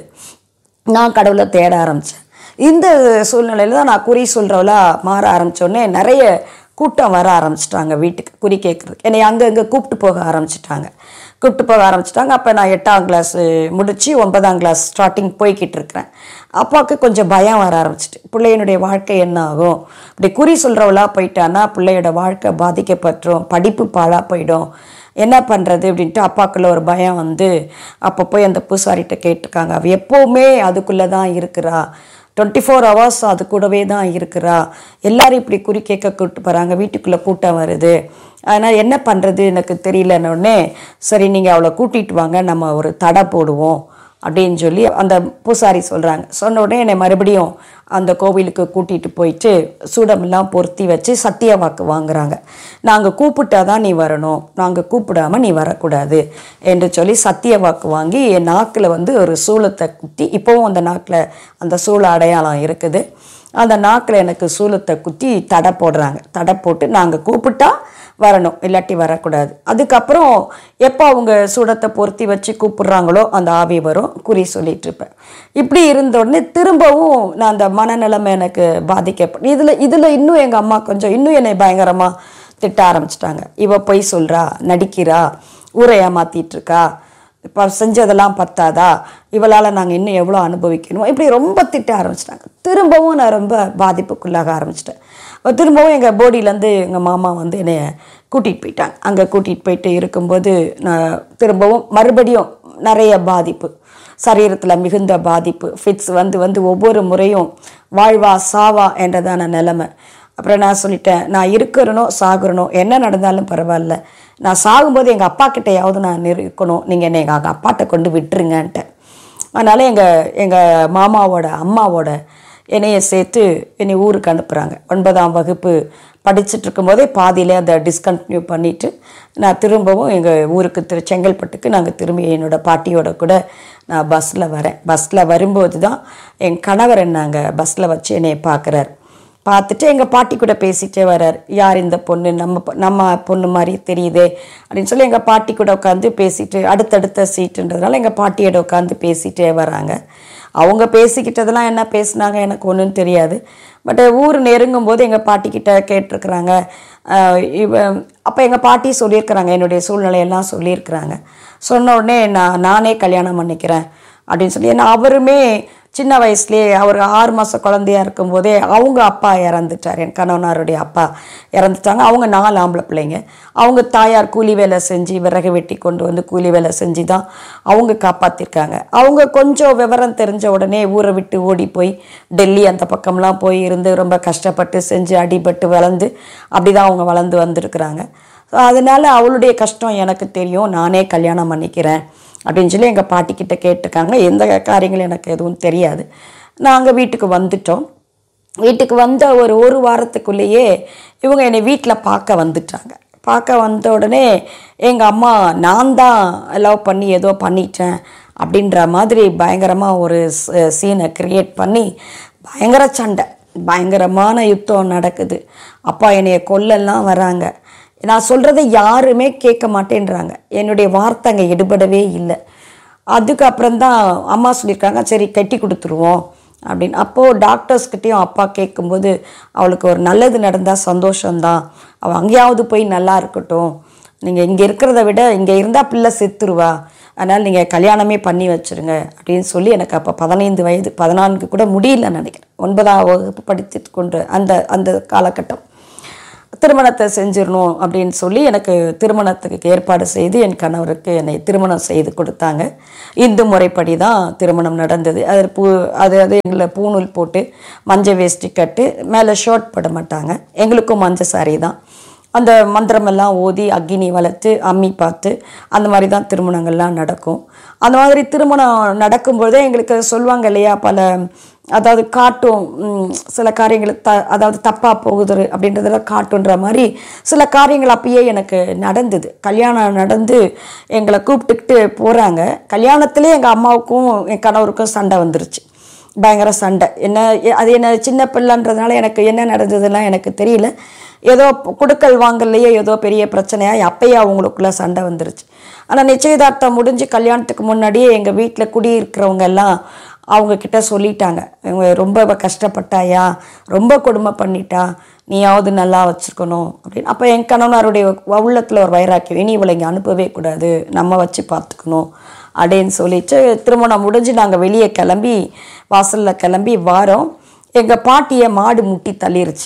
நான் கடவுளை தேட ஆரம்பித்தேன் இந்த சூழ்நிலையில் தான் நான் குறி சொல்கிறவளா மாற ஆரம்பித்தோடனே நிறைய கூட்டம் வர ஆரம்பிச்சிட்டாங்க வீட்டுக்கு குறி கேட்குறதுக்கு என்னை அங்கே இங்கே கூப்பிட்டு போக ஆரம்பிச்சிட்டாங்க கூப்பிட்டு போக ஆரம்பிச்சிட்டாங்க அப்போ நான் எட்டாம் கிளாஸ் முடித்து ஒன்பதாம் கிளாஸ் ஸ்டார்டிங் போய்கிட்டு இருக்கிறேன் அப்பாவுக்கு கொஞ்சம் பயம் வர ஆரம்பிச்சிட்டு பிள்ளையினுடைய வாழ்க்கை என்ன ஆகும் இப்படி குறி சொல்கிறவளா போயிட்டான்னா பிள்ளையோட வாழ்க்கை பாதிக்கப்பட்டுரும் படிப்பு பாழாக போயிடும் என்ன பண்ணுறது அப்படின்ட்டு அப்பாக்குள்ள ஒரு பயம் வந்து அப்போ போய் அந்த பூசாரிட்ட கேட்டிருக்காங்க அவ எப்போவுமே அதுக்குள்ளே தான் இருக்கிறா டுவெண்ட்டி ஃபோர் ஹவர்ஸ் அது கூடவே தான் இருக்கிறா எல்லாரும் இப்படி குறி கேட்க கூப்பிட்டு போகிறாங்க வீட்டுக்குள்ளே கூட்டம் வருது அதனால் என்ன பண்ணுறது எனக்கு தெரியலன்னொடனே சரி நீங்கள் அவளை கூட்டிகிட்டு வாங்க நம்ம ஒரு தடை போடுவோம் அப்படின்னு சொல்லி அந்த பூசாரி சொல்கிறாங்க சொன்ன உடனே என்னை மறுபடியும் அந்த கோவிலுக்கு கூட்டிகிட்டு போயிட்டு சூடமெல்லாம் பொருத்தி வச்சு சத்திய வாக்கு வாங்குறாங்க நாங்கள் கூப்பிட்டா தான் நீ வரணும் நாங்கள் கூப்பிடாம நீ வரக்கூடாது என்று சொல்லி சத்திய வாக்கு வாங்கி என் நாக்கில் வந்து ஒரு சூளத்தை குத்தி இப்போவும் அந்த நாக்கில் அந்த சூள அடையாளம் இருக்குது அந்த நாக்கில் எனக்கு சூளத்தை குத்தி தடை போடுறாங்க தடை போட்டு நாங்கள் கூப்பிட்டா வரணும் இல்லாட்டி வரக்கூடாது அதுக்கப்புறம் எப்போ அவங்க சூடத்தை பொருத்தி வச்சு கூப்பிடுறாங்களோ அந்த ஆவி வரும் குறி சொல்லிட்டு இருப்பேன் இப்படி இருந்த உடனே திரும்பவும் நான் அந்த மனநிலைமை எனக்கு பாதிக்கப்படும் இதில் இதில் இன்னும் எங்கள் அம்மா கொஞ்சம் இன்னும் என்னை பயங்கரமாக திட்ட ஆரம்பிச்சிட்டாங்க இவ பொய் சொல்கிறா நடிக்கிறா ஊரை ஏமாத்திட்டு இருக்கா இப்போ செஞ்சதெல்லாம் பத்தாதா இவளால் நாங்கள் இன்னும் எவ்வளோ அனுபவிக்கணும் இப்படி ரொம்ப திட்ட ஆரம்பிச்சிட்டாங்க திரும்பவும் நான் ரொம்ப பாதிப்புக்குள்ளாக ஆரம்பிச்சிட்டேன் அப்ப திரும்பவும் எங்கள் போடியிலேருந்து எங்கள் மாமா வந்து என்னை கூட்டிகிட்டு போயிட்டாங்க அங்கே கூட்டிகிட்டு போயிட்டு இருக்கும்போது நான் திரும்பவும் மறுபடியும் நிறைய பாதிப்பு சரீரத்தில் மிகுந்த பாதிப்பு ஃபிட்ஸ் வந்து வந்து ஒவ்வொரு முறையும் வாழ்வா சாவா என்றதான நிலைமை அப்புறம் நான் சொல்லிட்டேன் நான் இருக்கிறனோ சாகுறனோ என்ன நடந்தாலும் பரவாயில்ல நான் சாகும்போது எங்கள் அப்பா கிட்டையாவது நான் இருக்கணும் நீங்கள் என்னை எங்கள் அப்பாட்ட கொண்டு விட்டுருங்கன்ட்டேன் அதனால் எங்கள் எங்கள் மாமாவோட அம்மாவோட என்னைய சேர்த்து என்னை ஊருக்கு அனுப்புகிறாங்க ஒன்பதாம் வகுப்பு படிச்சுட்டு இருக்கும்போதே பாதியிலே அதை டிஸ்கண்டினியூ பண்ணிவிட்டு நான் திரும்பவும் எங்கள் ஊருக்கு திரு செங்கல்பட்டுக்கு நாங்கள் திரும்பி என்னோட பாட்டியோட கூட நான் பஸ்ஸில் வரேன் பஸ்ஸில் வரும்போது தான் என் கணவர் என்னங்க பஸ்ஸில் வச்சு என்னை பார்க்குறாரு பார்த்துட்டு எங்கள் பாட்டி கூட பேசிட்டே வர்றார் யார் இந்த பொண்ணு நம்ம பொ- நம்ம பொண்ணு மாதிரி தெரியுதே அப்படின்னு சொல்லி எங்கள் பாட்டி கூட உட்காந்து பேசிட்டு அடுத்தடுத்த சீட்டுன்றதுனால எங்கள் பாட்டியோட உட்காந்து பேசிட்டே வராங்க அவங்க பேசிக்கிட்டதெல்லாம் என்ன பேசுனாங்க எனக்கு ஒன்றும் தெரியாது பட் ஊர் நெருங்கும் போது எங்கள் பாட்டிக்கிட்ட கேட்டிருக்கிறாங்க ஆஹ் இவ அப்போ எங்கள் பாட்டி சொல்லியிருக்கிறாங்க என்னுடைய சூழ்நிலையெல்லாம் சொல்லியிருக்கிறாங்க சொன்ன உடனே நான் நானே கல்யாணம் பண்ணிக்கிறேன் அப்படின்னு சொல்லி ஏன்னா அவருமே சின்ன வயசுலேயே அவர் ஆறு மாதம் குழந்தையா இருக்கும்போதே அவங்க அப்பா இறந்துட்டார் என் கணவனாருடைய அப்பா இறந்துட்டாங்க அவங்க நாலு ஆம்பளை பிள்ளைங்க அவங்க தாயார் கூலி வேலை செஞ்சு விறகு வெட்டி கொண்டு வந்து கூலி வேலை செஞ்சு தான் அவங்க காப்பாற்றிருக்காங்க அவங்க கொஞ்சம் விவரம் தெரிஞ்ச உடனே ஊரை விட்டு ஓடி போய் டெல்லி அந்த பக்கம்லாம் போய் இருந்து ரொம்ப கஷ்டப்பட்டு செஞ்சு அடிபட்டு வளர்ந்து அப்படி தான் அவங்க வளர்ந்து வந்திருக்கிறாங்க ஸோ அதனால அவளுடைய கஷ்டம் எனக்கு தெரியும் நானே கல்யாணம் பண்ணிக்கிறேன் அப்படின்னு சொல்லி எங்கள் பாட்டிக்கிட்ட கேட்டிருக்காங்க எந்த காரியங்களும் எனக்கு எதுவும் தெரியாது நாங்கள் வீட்டுக்கு வந்துட்டோம் வீட்டுக்கு வந்த ஒரு ஒரு வாரத்துக்குள்ளேயே இவங்க என்னை வீட்டில் பார்க்க வந்துட்டாங்க பார்க்க வந்த உடனே எங்கள் அம்மா நான் தான் லவ் பண்ணி ஏதோ பண்ணிட்டேன் அப்படின்ற மாதிரி பயங்கரமாக ஒரு சீனை க்ரியேட் பண்ணி பயங்கர சண்டை பயங்கரமான யுத்தம் நடக்குது அப்பா என்னைய கொல்லெல்லாம் வராங்க நான் சொல்கிறத யாருமே கேட்க மாட்டேன்றாங்க என்னுடைய வார்த்தை அங்கே எடுபடவே இல்லை அதுக்கப்புறம் தான் அம்மா சொல்லியிருக்காங்க சரி கட்டி கொடுத்துருவோம் அப்படின்னு அப்போது டாக்டர்ஸ்கிட்டையும் அப்பா கேட்கும்போது அவளுக்கு ஒரு நல்லது நடந்தால் சந்தோஷம்தான் அவள் அங்கேயாவது போய் நல்லா இருக்கட்டும் நீங்கள் இங்கே இருக்கிறத விட இங்கே இருந்தால் பிள்ளை செத்துருவா அதனால் நீங்கள் கல்யாணமே பண்ணி வச்சுருங்க அப்படின்னு சொல்லி எனக்கு அப்போ பதினைந்து வயது பதினான்கு கூட முடியல நினைக்கிறேன் ஒன்பதாம் வகுப்பு படித்து கொண்டு அந்த அந்த காலகட்டம் திருமணத்தை செஞ்சிடணும் அப்படின்னு சொல்லி எனக்கு திருமணத்துக்கு ஏற்பாடு செய்து என் கணவருக்கு என்னை திருமணம் செய்து கொடுத்தாங்க இந்து முறைப்படி தான் திருமணம் நடந்தது அது பூ அது அது எங்களை பூநூல் போட்டு மஞ்சள் வேஷ்டி கட்டு மேலே ஷர்ட் போட மாட்டாங்க எங்களுக்கும் மஞ்சள் சாரி தான் அந்த மந்திரமெல்லாம் ஓதி அக்னி வளர்த்து அம்மி பார்த்து அந்த மாதிரி தான் திருமணங்கள்லாம் நடக்கும் அந்த மாதிரி திருமணம் நடக்கும்பொழுதே எங்களுக்கு சொல்லுவாங்க இல்லையா பல அதாவது காட்டும் ம், சில காரியங்கள் த அதாவது தப்பாக போகுது அப்படின்றதெல்லாம் காட்டுன்ற மாதிரி சில காரியங்கள் அப்பயே எனக்கு நடந்தது கல்யாணம் நடந்து எங்களை கூப்பிட்டுக்கிட்டு போகிறாங்க கல்யாணத்திலே எங்கள் அம்மாவுக்கும் என் கணவருக்கும் சண்டை வந்துருச்சு பயங்கர சண்டை என்ன எ- அது என்ன சின்ன பிள்ளைன்றதுனால எனக்கு என்ன நடந்ததுலாம் எனக்கு தெரியல ஏதோ குடுக்கல் வாங்கலையே ஏதோ பெரிய பிரச்சனையாக அப்பயே அவங்களுக்குள்ள சண்டை வந்துருச்சு ஆனால் நிச்சயதார்த்தம் முடிஞ்சு கல்யாணத்துக்கு முன்னாடியே எங்கள் வீட்டில் குடியிருக்கிறவங்க எல்லாம் அவங்க கிட்ட சொல்லிட்டாங்க இவங்க ரொம்ப இவ கஷ்டப்பட்டாயா ரொம்ப கொடுமை பண்ணிட்டா நீயாவது நல்லா வச்சுருக்கணும் அப்படின்னு அப்போ என் கணவனாருடைய உள்ளத்தில் ஒரு வைராக்கியம் இனி இவளை இங்கே அனுப்பவே கூடாது நம்ம வச்சு பார்த்துக்கணும் அப்படின்னு சொல்லிட்டு திருமணம் முடிஞ்சு நாங்கள் வெளியே கிளம்பி வாசலில் கிளம்பி வாரோம் எங்கள் பாட்டியை மாடு முட்டி தள்ளிருச்சு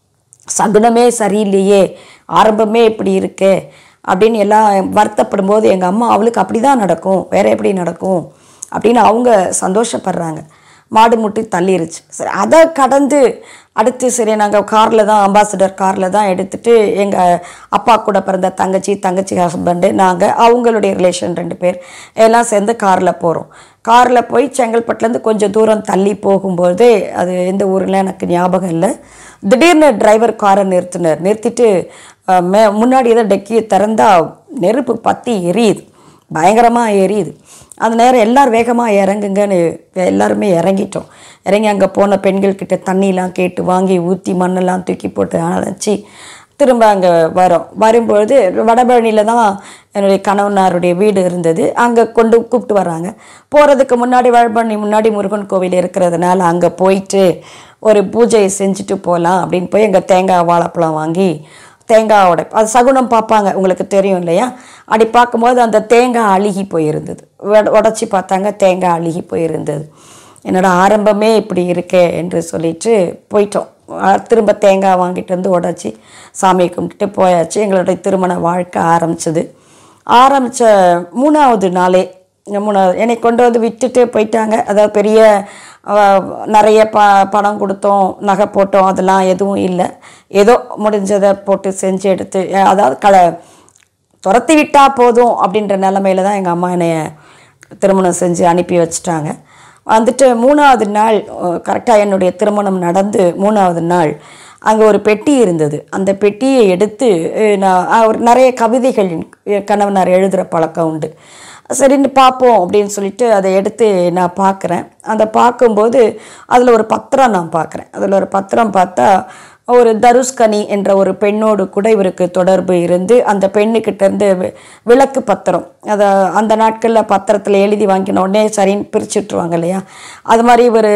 சகுனமே சரியில்லையே ஆரம்பமே இப்படி இருக்கே அப்படின்னு எல்லாம் வருத்தப்படும் போது எங்கள் அம்மா அவளுக்கு அப்படி தான் நடக்கும் வேற எப்படி நடக்கும் அப்படின்னு அவங்க சந்தோஷப்படுறாங்க மாடு முட்டி தள்ளிருச்சு சரி அதை கடந்து அடுத்து சரி நாங்கள் காரில் தான் அம்பாசிடர் காரில் தான் எடுத்துட்டு எங்கள் அப்பா கூட பிறந்த தங்கச்சி தங்கச்சி ஹஸ்பண்டு நாங்கள் அவங்களுடைய ரிலேஷன் ரெண்டு பேர் எல்லாம் சேர்ந்து காரில் போகிறோம் காரில் போய் செங்கல்பட்டுலேருந்து கொஞ்சம் தூரம் தள்ளி போகும்போது அது எந்த ஊரில் எனக்கு ஞாபகம் இல்லை திடீர்னு டிரைவர் காரை நிறுத்தினார் நிறுத்திட்டு அஹ், மே முன்னாடி ஏதோ டெக்கியை திறந்தா நெருப்பு பற்றி எரியுது பயங்கரமாக எரியுது அந்த நேரம் எல்லாரும் வேகமாக இறங்குங்கன்னு எல்லாருமே இறங்கிட்டோம் இறங்கி அங்கே போன பெண்கள்கிட்ட தண்ணிலாம் கேட்டு வாங்கி ஊற்றி மண்ணெல்லாம் தூக்கி போட்டு அணைச்சி திரும்ப அங்கே வரோம் வரும்பொழுது வடபழனியில் தான் என்னுடைய கணவனாருடைய வீடு இருந்தது அங்கே கொண்டு கூப்பிட்டு வராங்க போகிறதுக்கு முன்னாடி வடபழனி முன்னாடி முருகன் கோவில் இருக்கிறதுனால அங்கே போயிட்டு ஒரு பூஜையை செஞ்சுட்டு போகலாம் அப்படின்னு போய் எங்கள் தேங்காய் வாழைப்பழம் வாங்கி தேங்காய் உடை அது சகுனம் பார்ப்பாங்க உங்களுக்கு தெரியும் இல்லையா அப்படி பார்க்கும்போது அந்த தேங்காய் அழுகி போயிருந்தது உடச்சி பார்த்தாங்க தேங்காய் அழுகி போயிருந்தது என்னோட ஆரம்பமே இப்படி இருக்கே என்று சொல்லிட்டு போயிட்டோம் அஹ் திரும்ப தேங்காய் வாங்கிட்டு வந்து உடச்சி சாமியை கும்பிட்டுட்டு போயாச்சு எங்களுடைய திருமண வாழ்க்கை ஆரம்பிச்சது ஆரம்பித்த மூணாவது நாளே இந்த மூணாவது என்னை கொண்டு வந்து விட்டுட்டு போயிட்டாங்க அதாவது பெரிய அஹ், நிறைய ப பணம் கொடுத்தோம் நகை போட்டோம் அதெல்லாம் எதுவும் இல்லை ஏதோ முடிஞ்சதை போட்டு செஞ்சு எடுத்து அஹ், அதாவது களை துரத்தி விட்டா போதும் அப்படின்ற நிலமையில தான் எங்கள் அம்மா என்னைய திருமணம் செஞ்சு அனுப்பி வச்சுட்டாங்க வந்துட்டு மூணாவது நாள் கரெக்டாக என்னுடைய திருமணம் நடந்து மூணாவது நாள் அங்கே ஒரு பெட்டி இருந்தது அந்த பெட்டியை எடுத்து அஹ், நான் அஹ், ஒரு நிறைய கவிதைகள் என் கணவனார் எழுதுகிற பழக்கம் உண்டு சரின்னு பார்ப்போம் அப்படின்னு சொல்லிட்டு அதை எடுத்து நான் பார்க்குறேன் அதை பார்க்கும்போது அதில் ஒரு பத்திரம் நான் பார்க்குறேன் அதில் ஒரு பத்திரம் பார்த்தா ஒரு தருஷ்கனி என்ற ஒரு பெண்ணோடு கூட இவருக்கு தொடர்பு இருந்து அந்த பெண்ணுக்கிட்ட இருந்து வி- விளக்கு பத்திரம் அதை அந்த நாட்களில் பத்திரத்தில் எழுதி வாங்கின உடனே சரின்னு பிரிச்சுட்ருவாங்க இல்லையா அது மாதிரி இவர்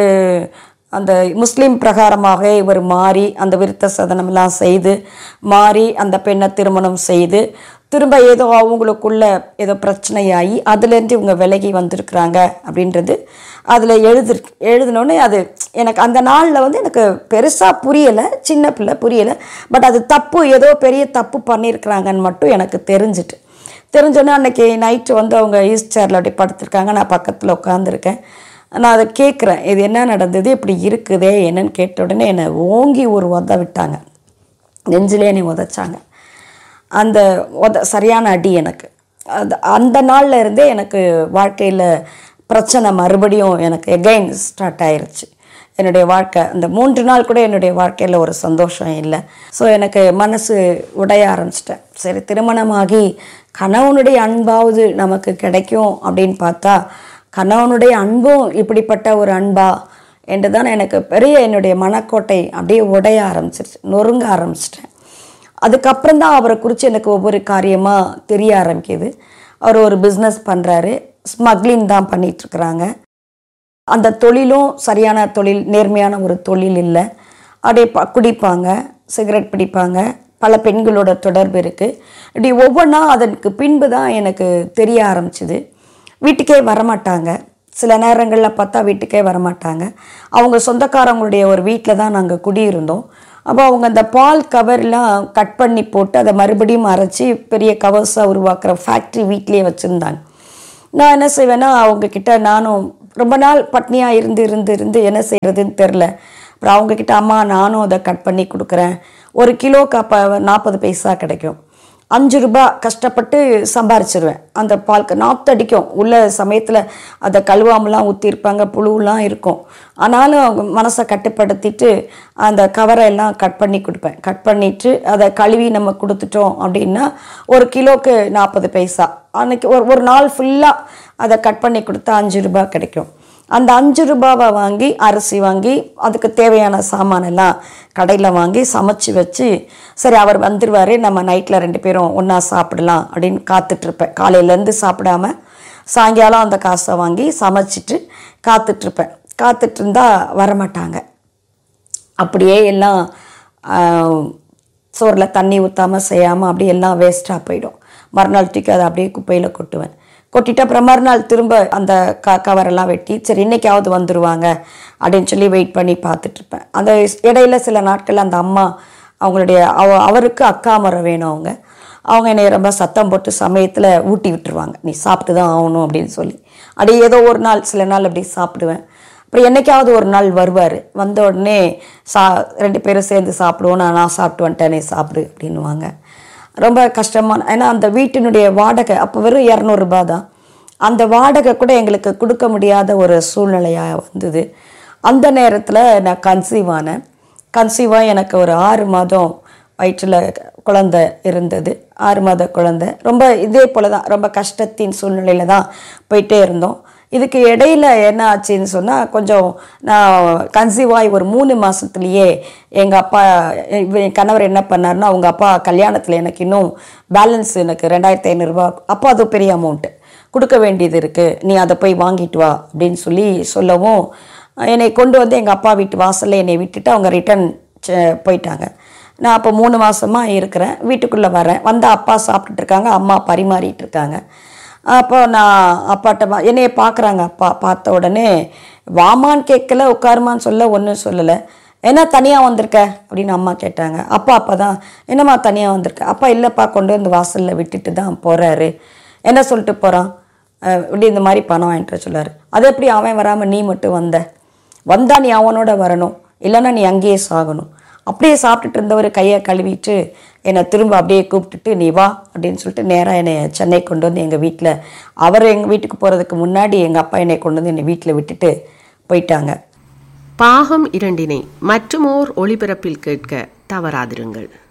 அந்த முஸ்லீம் பிரகாரமாக இவர் மாறி அந்த விருத்த சதனம்லாம் செய்து மாறி அந்த பெண்ணை திருமணம் செய்து திரும்ப ஏதோ அவங்களுக்குள்ள ஏதோ பிரச்சனையாகி அதுலேருந்து இவங்க விலகி வந்திருக்கிறாங்க அப்படின்றது அதில் எழுது எழுதினோடனே அது எனக்கு அந்த நாளில் வந்து எனக்கு பெருசாக புரியலை சின்ன பிள்ளை புரியலை பட் அது தப்பு ஏதோ பெரிய தப்பு பண்ணியிருக்கிறாங்கன்னு மட்டும் எனக்கு தெரிஞ்சிட்டு தெரிஞ்சோன்னே அன்னைக்கு நைட்டு வந்து அவங்க ஈஸ்ட் சேரில் அப்படி படுத்திருக்காங்க நான் பக்கத்தில் உட்காந்துருக்கேன் நான் அதை கேட்குறேன் இது என்ன நடந்தது இப்படி இருக்குதே என்னன்னு கேட்ட உடனே என்னை ஓங்கி ஒரு உத விட்டாங்க நெஞ்சிலே என்னை உதைச்சாங்க அந்த உத சரியான அடி எனக்கு அது அந்த நாள்ல இருந்தே எனக்கு வாழ்க்கையில் பிரச்சனை மறுபடியும் எனக்கு எகைன் ஸ்டார்ட் ஆயிருச்சு என்னுடைய வாழ்க்கை அந்த மூன்று நாள் கூட என்னுடைய வாழ்க்கையில் ஒரு சந்தோஷம் இல்லை ஸோ எனக்கு மனசு உடைய ஆரம்பிச்சிட்டேன் சரி திருமணமாகி கணவனுடைய அன்பாவது நமக்கு கிடைக்கும் அப்படின்னு பார்த்தா கணவனுடைய அன்பும் இப்படிப்பட்ட ஒரு அன்பா என்று தான் எனக்கு பெரிய என்னுடைய மனக்கோட்டை அப்படியே உடைய ஆரம்பிச்சிருச்சு நொறுங்க ஆரம்பிச்சிட்டேன் அதுக்கப்புறம் தான் அவரை குறித்து எனக்கு ஒவ்வொரு காரியமாக தெரிய ஆரம்பிக்குது அவர் ஒரு பிஸ்னஸ் பண்ணுறாரு ஸ்மக்லிங் தான் பண்ணிகிட்ருக்குறாங்க அந்த தொழிலும் சரியான தொழில் நேர்மையான ஒரு தொழில் இல்லை அப்படியே ப குடிப்பாங்க சிகரெட் பிடிப்பாங்க பல பெண்களோட தொடர்பு இருக்குது இப்படி ஒவ்வொன்றா அதற்கு பின்பு தான் எனக்கு தெரிய ஆரம்பிச்சுது வீட்டுக்கே வரமாட்டாங்க சில நேரங்களில் பார்த்தா வீட்டுக்கே வரமாட்டாங்க அவங்க சொந்தக்காரங்களுடைய ஒரு வீட்டில் தான் நாங்கள் குடியிருந்தோம் அப்போ அவங்க அந்த பால் கவர்லாம் கட் பண்ணி போட்டு அதை மறுபடியும் அரைச்சி பெரிய கவர்ஸாக உருவாக்குற ஃபேக்ட்ரி வீட்லேயே வச்சுருந்தாங்க நான் என்ன செய்வேன்னா அவங்கக்கிட்ட நானும் ரொம்ப நாள் பட்னியாக இருந்து இருந்து இருந்து என்ன செய்கிறதுன்னு தெரில அப்புறம் அவங்கக்கிட்ட அம்மா நானும் அதை கட் பண்ணி கொடுக்குறேன் ஒரு கிலோக்கு அப்போ நாற்பது பைசா கிடைக்கும் அஞ்சு ரூபாய் கஷ்டப்பட்டு சம்பாரிச்சிருவேன் அந்த பால்க்கு நாத்தடிக்கும் உள்ள சமயத்தில் அதை கழுவாமலாம் ஊற்றிருப்பாங்க புழுலாம் இருக்கும் ஆனாலும் அவங்க மனசை கட்டுப்படுத்திட்டு அந்த கவரை எல்லாம் கட் பண்ணி கொடுப்பேன் கட் பண்ணிவிட்டு அதை கழுவி நம்ம கொடுத்துட்டோம் அப்படின்னா ஒரு கிலோக்கு நாற்பது பைசா அன்னைக்கு ஒரு ஒரு நாள் ஃபுல்லாக அதை கட் பண்ணி கொடுத்தா அஞ்சு ரூபாய் கிடைக்கும் அந்த அஞ்சு ரூபாவை வாங்கி அரிசி வாங்கி அதுக்கு தேவையான சாமானெல்லாம் கடையில் வாங்கி சமைச்சு வச்சு சரி அவர் வந்துடுவார் நம்ம நைட்டில் ரெண்டு பேரும் ஒன்றா சாப்பிடலாம் அப்படின்னு காத்துட்ருப்பேன் காலையிலேருந்து சாப்பிடாம சாயங்காலம் அந்த காசை வாங்கி சமைச்சிட்டு காத்துட்ருப்பேன் காத்துட்டு இருந்தா வரமாட்டாங்க அப்படியே எல்லாம் சோறில் தண்ணி ஊற்றாமல் செய்யாமல் அப்படியே எல்லாம் வேஸ்ட்டாக போயிடும் மறுநாள் தூக்கி அதை அப்படியே குப்பையில் கொட்டுவேன் கொட்டிட்டு அப்புறம் மறுநாள் திரும்ப அந்த க கவரெல்லாம் வெட்டி சரி இன்னைக்காவது வந்துடுவாங்க அப்படின்னு சொல்லி வெயிட் பண்ணி பார்த்துட்ருப்பேன் அந்த இடையில சில நாட்கள் அந்த அம்மா அவங்களுடைய அவ அவருக்கு அக்கா மரம் வேணும் அவங்க அவங்க என்னை ரொம்ப சத்தம் போட்டு சமயத்தில் ஊட்டி விட்டுருவாங்க நீ சாப்பிட்டு தான் ஆகணும் அப்படின்னு சொல்லி அப்படியே ஏதோ ஒரு நாள் சில நாள் அப்படி சாப்பிடுவேன் அப்புறம் என்னைக்காவது ஒரு நாள் வருவார் வந்த உடனே சா ரெண்டு பேரும் சேர்ந்து சாப்பிடுவோம் நான் நான் சாப்பிட்டு வந்துட்டேனே சாப்பிடு அப்படின்னுவாங்க ரொம்ப கஷ்டமான ஏன்னா அந்த வீட்டினுடைய வாடகை அப்போ வெறும் இரநூறுபா தான் அந்த வாடகை கூட எங்களுக்கு கொடுக்க முடியாத ஒரு சூழ்நிலையாக வந்தது அந்த நேரத்தில் நான் கன்சீவ் ஆனேன் கன்சீவாக எனக்கு ஒரு ஆறு மாதம் வயிற்றில் குழந்தை இருந்தது ஆறு மாத குழந்தை ரொம்ப இதே போல் தான் ரொம்ப கஷ்டத்தின் சூழ்நிலையில் தான் போயிட்டே இருந்தோம் இதுக்கு இடையில என்ன ஆச்சுன்னு சொன்னால் கொஞ்சம் நான் கன்சீவ் ஆகி ஒரு மூணு மாதத்துலேயே எங்கள் அப்பா இவ- என் கணவர் என்ன பண்ணாருன்னா அவங்க அப்பா கல்யாணத்தில் எனக்கு இன்னும் பேலன்ஸ் எனக்கு ரெண்டாயிரத்தி ஐநூறுரூவா அப்போ அது பெரிய அமௌண்ட்டு கொடுக்க வேண்டியது இருக்குது நீ அதை போய் வாங்கிட்டு வா அப்படின்னு சொல்லி சொல்லவும் என்னை கொண்டு வந்து எங்கள் அப்பா வீட்டு வாசலில் என்னை விட்டுட்டு அவங்க ரிட்டர்ன் போயிட்டாங்க நான் அப்போ மூணு மாசமா இருக்கிறேன் வீட்டுக்குள்ளே வரேன் வந்து அப்பா சாப்பிட்டுட்டு இருக்காங்க அம்மா பரிமாறிட்டு இருக்காங்க அப்போ நான் அப்பாட்ட வா- என்னைய பார்க்குறாங்க அப்பா பார்த்த உடனே வாமான்னு கேட்கல உட்காருமான்னு சொல்ல ஒன்றும் சொல்லலை என்ன தனியாக வந்திருக்க அப்படின்னு அம்மா கேட்டாங்க அப்பா அப்பா தான் என்னம்மா தனியாக வந்திருக்க அப்பா இல்லைப்பா கொண்டு வந்து வாசலில் விட்டுட்டு தான் போகிறாரு என்ன சொல்லிட்டு போகிறான் இப்படி இந்த மாதிரி பணம் வாங்கிட்டு வர சொல்லாரு அது எப்படி அவன் வராமல் நீ மட்டும் வந்த வந்தா நீ அவனோட வரணும் இல்லைன்னா நீ அங்கேயே சாகணும் அப்படியே சாப்பிட்டுட்டு இருந்தவர் கையை கழுவிட்டு என்னை திரும்ப அப்படியே கூப்பிட்டுட்டு நீ வா அப்படின்னு சொல்லிட்டு நேராக என்னை சென்னை கொண்டு வந்து எங்கள் வீட்டில் அவர் எங்கள் வீட்டுக்கு போகிறதுக்கு முன்னாடி எங்கள் அப்பா என்னை கொண்டு வந்து என்னை வீட்டில் விட்டுட்டு போயிட்டாங்க பாகம் இரண்டினை மற்றுமோர் ஒளிபரப்பில் கேட்க தவறாதிருங்கள்